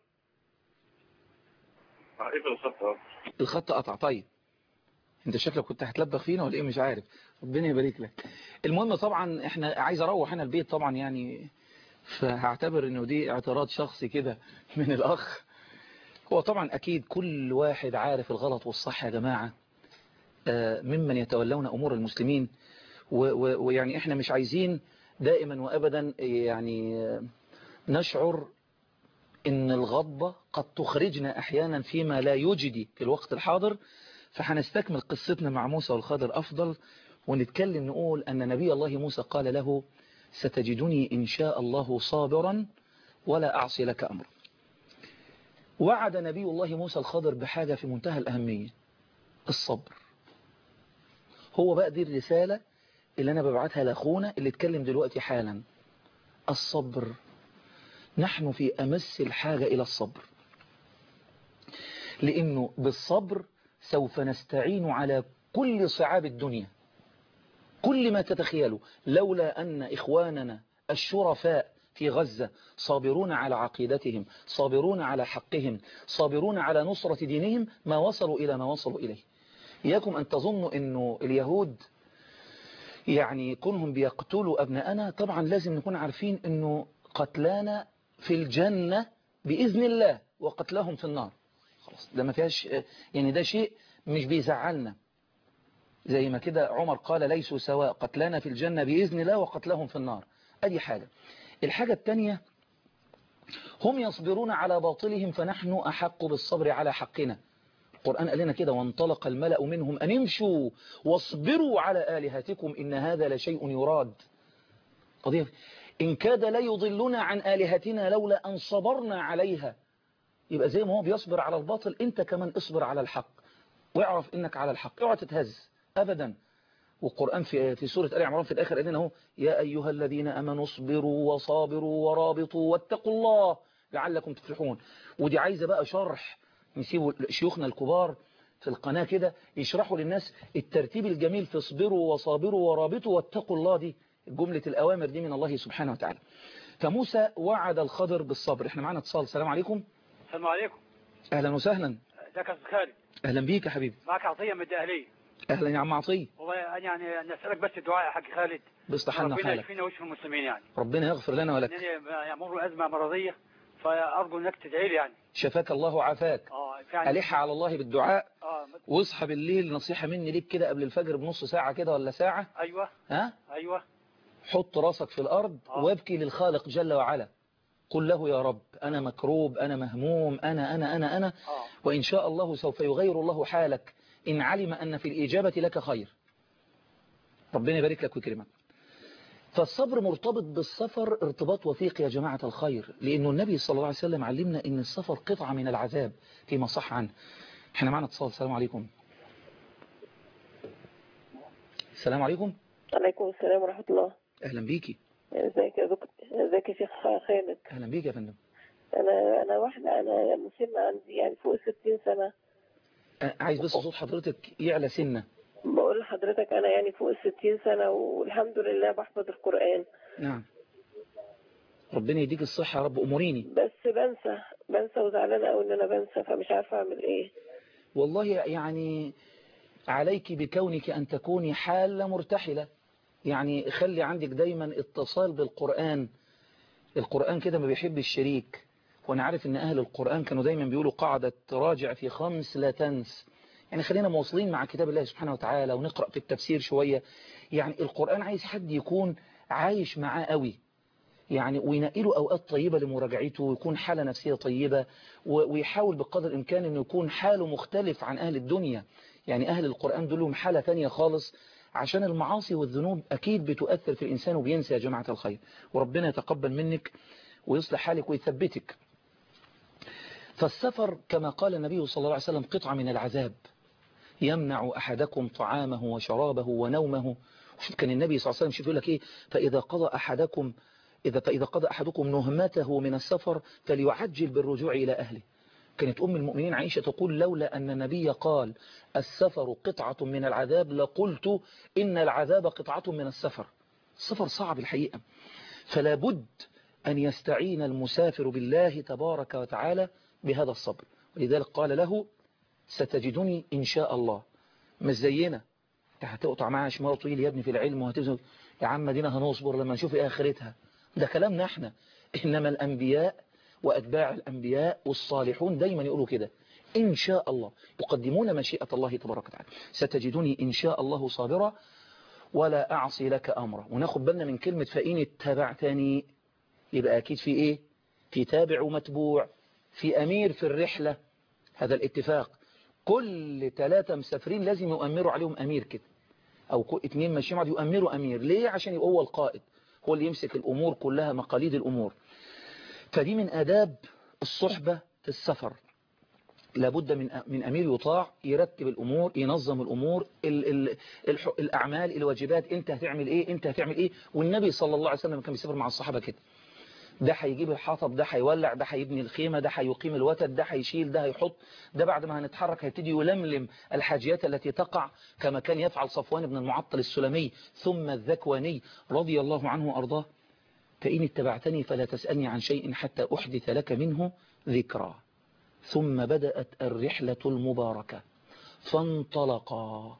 ايه الخط أهو. الخط قطع طيب انت شكلك كنت هتلبخ فينا ولا ايه مش عارف ربنا يبارك لك المهم طبعا احنا عايز اروح انا البيت طبعا يعني فهعتبر انه دي اعتراض شخصي كده من الاخ هو طبعا اكيد كل واحد عارف الغلط والصح يا جماعة آه، ممن يتولون امور المسلمين و- و- ويعني احنا مش عايزين دائما وابدا يعني آه، نشعر ان الغضبة قد تخرجنا احيانا فيما لا يجدي في الوقت الحاضر فهنستكمل قصتنا مع موسى والخضر افضل ونتكلم نقول ان نبي الله موسى قال له ستجدني ان شاء الله صابرا ولا اعصي لك امر وعد نبي الله موسى الخضر بحاجة في منتهى الاهمية الصبر هو بقى دي الرسالة اللي انا ببعتها لاخونا اللي اتكلم دلوقتي حالا الصبر نحن في أمس الحاجة إلى الصبر لأنه بالصبر سوف نستعين على كل صعاب الدنيا كل ما تتخيلوا لولا أن إخواننا الشرفاء في غزة صابرون على عقيدتهم صابرون على حقهم صابرون على نصرة دينهم ما وصلوا إلى ما وصلوا إليه إياكم أن تظنوا أنه اليهود يعني كونهم بيقتلوا أبناءنا طبعا لازم نكون عارفين أنه قتلانا في الجنة بإذن الله وقتلهم في النار خلاص ده ما فيهاش يعني ده شيء مش بيزعلنا زي ما كده عمر قال ليسوا سواء قتلانا في الجنة بإذن الله وقتلهم في النار أدي حاجة الحاجة الثانية هم يصبرون على باطلهم فنحن أحق بالصبر على حقنا القرآن قال لنا كده وانطلق الملأ منهم أن امشوا واصبروا على آلهتكم إن هذا لشيء يراد قضية إن كاد لا يضلنا عن آلهتنا لولا أن صبرنا عليها يبقى زي ما هو بيصبر على الباطل أنت كمان اصبر على الحق واعرف إنك على الحق اوعى تتهز أبدا والقرآن في في سورة آل عمران في الآخر قال لنا اهو يا أيها الذين آمنوا اصبروا وصابروا ورابطوا واتقوا الله لعلكم تفلحون ودي عايزة بقى شرح نسيبوا شيوخنا الكبار في القناة كده يشرحوا للناس الترتيب الجميل في اصبروا وصابروا ورابطوا واتقوا الله دي جملة الأوامر دي من الله سبحانه وتعالى فموسى وعد الخضر بالصبر احنا معنا اتصال السلام عليكم السلام عليكم أهلا وسهلا ازيك يا استاذ خالد أهلا بيك يا حبيبي معك عطيه من الدقهليه أهلا يا عم عطية والله انا يعني أنا اسالك بس الدعاء يا حاج خالد بيصلح لنا ربنا حالك يشفينا ويشفي المسلمين يعني ربنا يغفر لنا ولك انني يمر ازمه مرضيه فارجو انك تدعي لي يعني شفاك الله وعافاك اه يعني ألح على الله بالدعاء اه واصحى بالليل نصيحة مني ليك كده قبل الفجر بنص ساعة كده ولا ساعة ايوه ها ايوه حط راسك في الأرض آه. وابكي للخالق جل وعلا قل له يا رب أنا مكروب أنا مهموم أنا أنا أنا أنا اه وإن شاء الله سوف يغير الله حالك إن علم أن في الإجابة لك خير ربنا يبارك لك ويكرمك فالصبر مرتبط بالسفر ارتباط وثيق يا جماعة الخير لأنه النبي صلى الله عليه وسلم علمنا أن السفر قطعة من العذاب فيما صح عنه احنا معنا اتصال السلام عليكم السلام عليكم عليكم السلام ورحمة الله أهلا بيكي ازيك يا دكتور ازيك يا شيخ خالد أهلا بيك يا فندم انا انا واحدة انا مسنة عندي يعني فوق 60 سنة أه، عايز بس صوت حضرتك يعلى سنة بقول لحضرتك انا يعني فوق 60 سنة والحمد لله بحفظ القرآن نعم ربنا يديك الصحة يا رب أموريني بس بنسى بنسى وزعلانة قوي ان انا بنسى فمش عارفة اعمل ايه والله يعني عليك بكونك أن تكوني حالة مرتحلة يعني خلي عندك دايما اتصال بالقرآن القرآن كده ما بيحب الشريك وأنا عارف أن أهل القرآن كانوا دايما بيقولوا قاعدة راجع في خمس لا تنس يعني خلينا مواصلين مع كتاب الله سبحانه وتعالى ونقرأ في التفسير شوية يعني القرآن عايز حد يكون عايش معاه قوي يعني وينقله أوقات طيبة لمراجعته ويكون حالة نفسية طيبة و- ويحاول بقدر الإمكان أنه يكون حاله مختلف عن أهل الدنيا يعني أهل القرآن دول لهم حالة تانية خالص عشان المعاصي والذنوب أكيد بتؤثر في الإنسان وبينسى يا جماعة الخير وربنا يتقبل منك ويصلح حالك ويثبتك فالسفر كما قال النبي صلى الله عليه وسلم قطعة من العذاب يمنع أحدكم طعامه وشرابه ونومه شوف كان النبي صلى الله عليه وسلم شوف يقول لك إيه فإذا قضى أحدكم إذا فإذا قضى أحدكم نهمته من السفر فليعجل بالرجوع إلى أهله كانت أم المؤمنين عائشة تقول لولا أن النبي قال السفر قطعة من العذاب لقلت إن العذاب قطعة من السفر السفر صعب الحقيقة فلا بد أن يستعين المسافر بالله تبارك وتعالى بهذا الصبر ولذلك قال له ستجدني إن شاء الله مش زينا انت هتقطع معاها شمال طويل يا ابني في العلم وهتبذل يا عم دينا هنصبر لما نشوف ايه اخرتها ده كلامنا احنا انما الانبياء واتباع الانبياء والصالحون دايما يقولوا كده ان شاء الله يقدمون مشيئة الله تبارك وتعالى ستجدني ان شاء الله صابرا ولا اعصي لك امرا وناخد بالنا من كلمة فإن اتبعتني يبقى اكيد في ايه في تابع ومتبوع في امير في الرحلة هذا الاتفاق كل ثلاثة مسافرين لازم يؤمروا عليهم أمير كده أو كو- اتنين ماشيين مع بعض يؤمروا أمير ليه عشان يبقى هو القائد هو اللي يمسك الأمور كلها مقاليد الأمور فدي من آداب الصحبة في السفر لابد من من أمير يطاع يرتب الأمور ينظم الأمور ال ال الح- الأعمال الواجبات أنت هتعمل إيه أنت هتعمل إيه والنبي صلى الله عليه وسلم كان بيسافر مع الصحابة كده ده هيجيب الحطب ده هيولع ده هيبني الخيمة ده هيقيم الوتد ده هيشيل ده هيحط ده بعد ما هنتحرك هيبتدي يلملم الحاجيات التي تقع كما كان يفعل صفوان بن المعطل السلمي ثم الذكواني رضي الله عنه وأرضاه فإن اتبعتني فلا تسألني عن شيء حتى أحدث لك منه ذكرى ثم بدأت الرحلة المباركة فانطلقا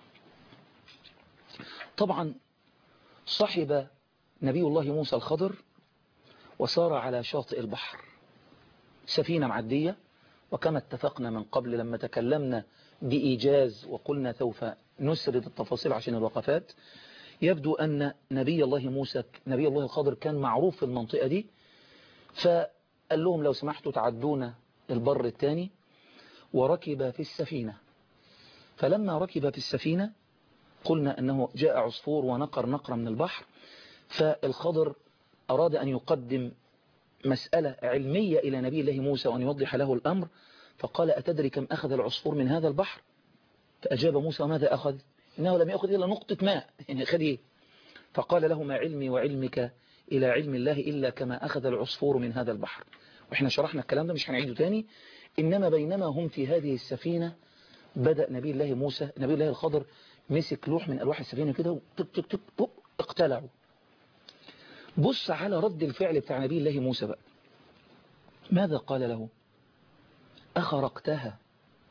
طبعا صحب نبي الله موسى الخضر وسار على شاطئ البحر سفينة معدية وكما اتفقنا من قبل لما تكلمنا بإيجاز وقلنا سوف نسرد التفاصيل عشان الوقفات يبدو أن نبي الله موسى نبي الله الخضر كان معروف في المنطقة دي فقال لهم لو سمحتوا تعدونا البر الثاني وركب في السفينة فلما ركب في السفينة قلنا أنه جاء عصفور ونقر نقرة من البحر فالخضر أراد أن يقدم مسألة علمية إلى نبي الله موسى وأن يوضح له الأمر فقال أتدري كم أخذ العصفور من هذا البحر فأجاب موسى ماذا أخذ إنه لم يأخذ إلا نقطة ماء يعني خد إيه فقال له ما علمي وعلمك إلى علم الله إلا كما أخذ العصفور من هذا البحر وإحنا شرحنا الكلام ده مش هنعيده تاني إنما بينما هم في هذه السفينة بدأ نبي الله موسى نبي الله الخضر مسك لوح من ألواح السفينة كده تك تك تك بوب اقتلعوا بص على رد الفعل بتاع نبي الله موسى بقى ماذا قال له أخرقتها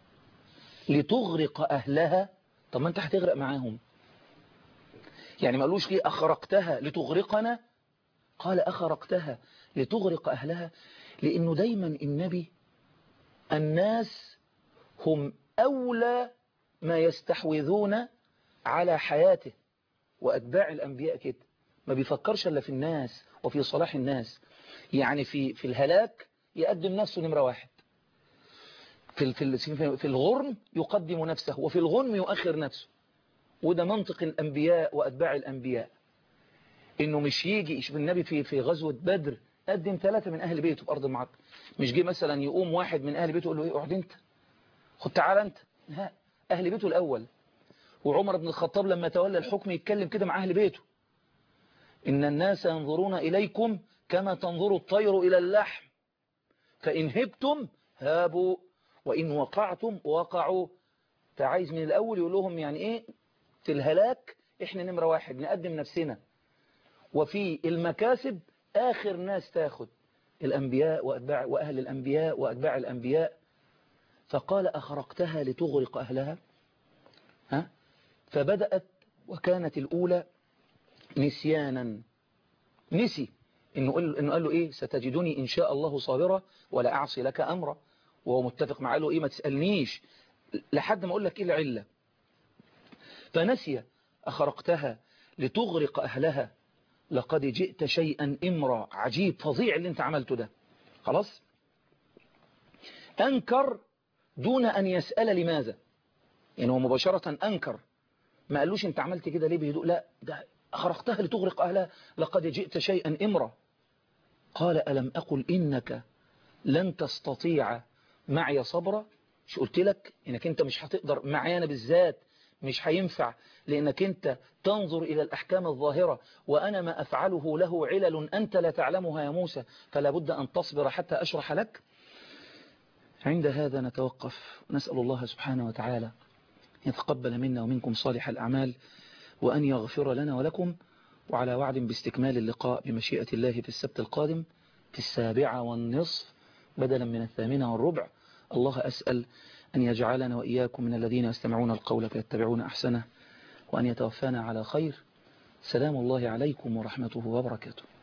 لتغرق أهلها طب ما أنت هتغرق معاهم يعني ما قالوش ليه أخرقتها لتغرقنا قال أخرقتها لتغرق أهلها لأنه دايما النبي الناس هم أولى ما يستحوذون على حياته وأتباع الأنبياء كده ما بيفكرش إلا في الناس وفي صلاح الناس يعني في في الهلاك يقدم نفسه نمرة واحد في في في الغرم يقدم نفسه وفي الغنم يؤخر نفسه وده منطق الأنبياء وأتباع الأنبياء إنه مش يجي يشوف النبي في في غزوة بدر قدم ثلاثة من أهل بيته في أرض المعركة مش جه مثلا يقوم واحد من أهل بيته يقول له إيه اقعد أنت خد تعالى أنت لا أهل بيته الأول وعمر بن الخطاب لما تولى الحكم يتكلم كده مع أهل بيته إن الناس ينظرون إليكم كما تنظر الطير إلى اللحم فإن هبتم هابوا وإن وقعتم وقعوا فعايز من الأول يقول لهم يعني إيه في الهلاك إحنا نمرة واحد نقدم نفسنا وفي المكاسب آخر ناس تاخد الأنبياء وأتباع وأهل الأنبياء وأتباع الأنبياء فقال أخرقتها لتغرق أهلها ها فبدأت وكانت الأولى نسيانا نسي إنه قال, إنه قال له إيه ستجدني إن شاء الله صابرة ولا أعصي لك أمرا وهو متفق معاه له إيه ما تسألنيش لحد ما أقول لك إيه العلة فنسي أخرقتها لتغرق أهلها لقد جئت شيئا إمرا عجيب فظيع اللي انت عملته ده خلاص أنكر دون أن يسأل لماذا يعني هو مباشرة أنكر ما قالوش انت عملت كده ليه بهدوء لا ده أخرقتها لتغرق أهلها لقد جئت شيئا إمرا قال ألم أقل إنك لن تستطيع معي صبرا مش قلت لك إنك أنت مش هتقدر معي أنا بالذات مش هينفع لأنك أنت تنظر إلى الأحكام الظاهرة وأنا ما أفعله له علل أنت لا تعلمها يا موسى فلا بد أن تصبر حتى أشرح لك عند هذا نتوقف نسأل الله سبحانه وتعالى يتقبل منا ومنكم صالح الأعمال وأن يغفر لنا ولكم وعلى وعد باستكمال اللقاء بمشيئة الله في السبت القادم في السابعة والنصف بدلا من الثامنة والربع الله أسأل أن يجعلنا وإياكم من الذين يستمعون القول فيتبعون أحسنه وأن يتوفانا على خير سلام الله عليكم ورحمته وبركاته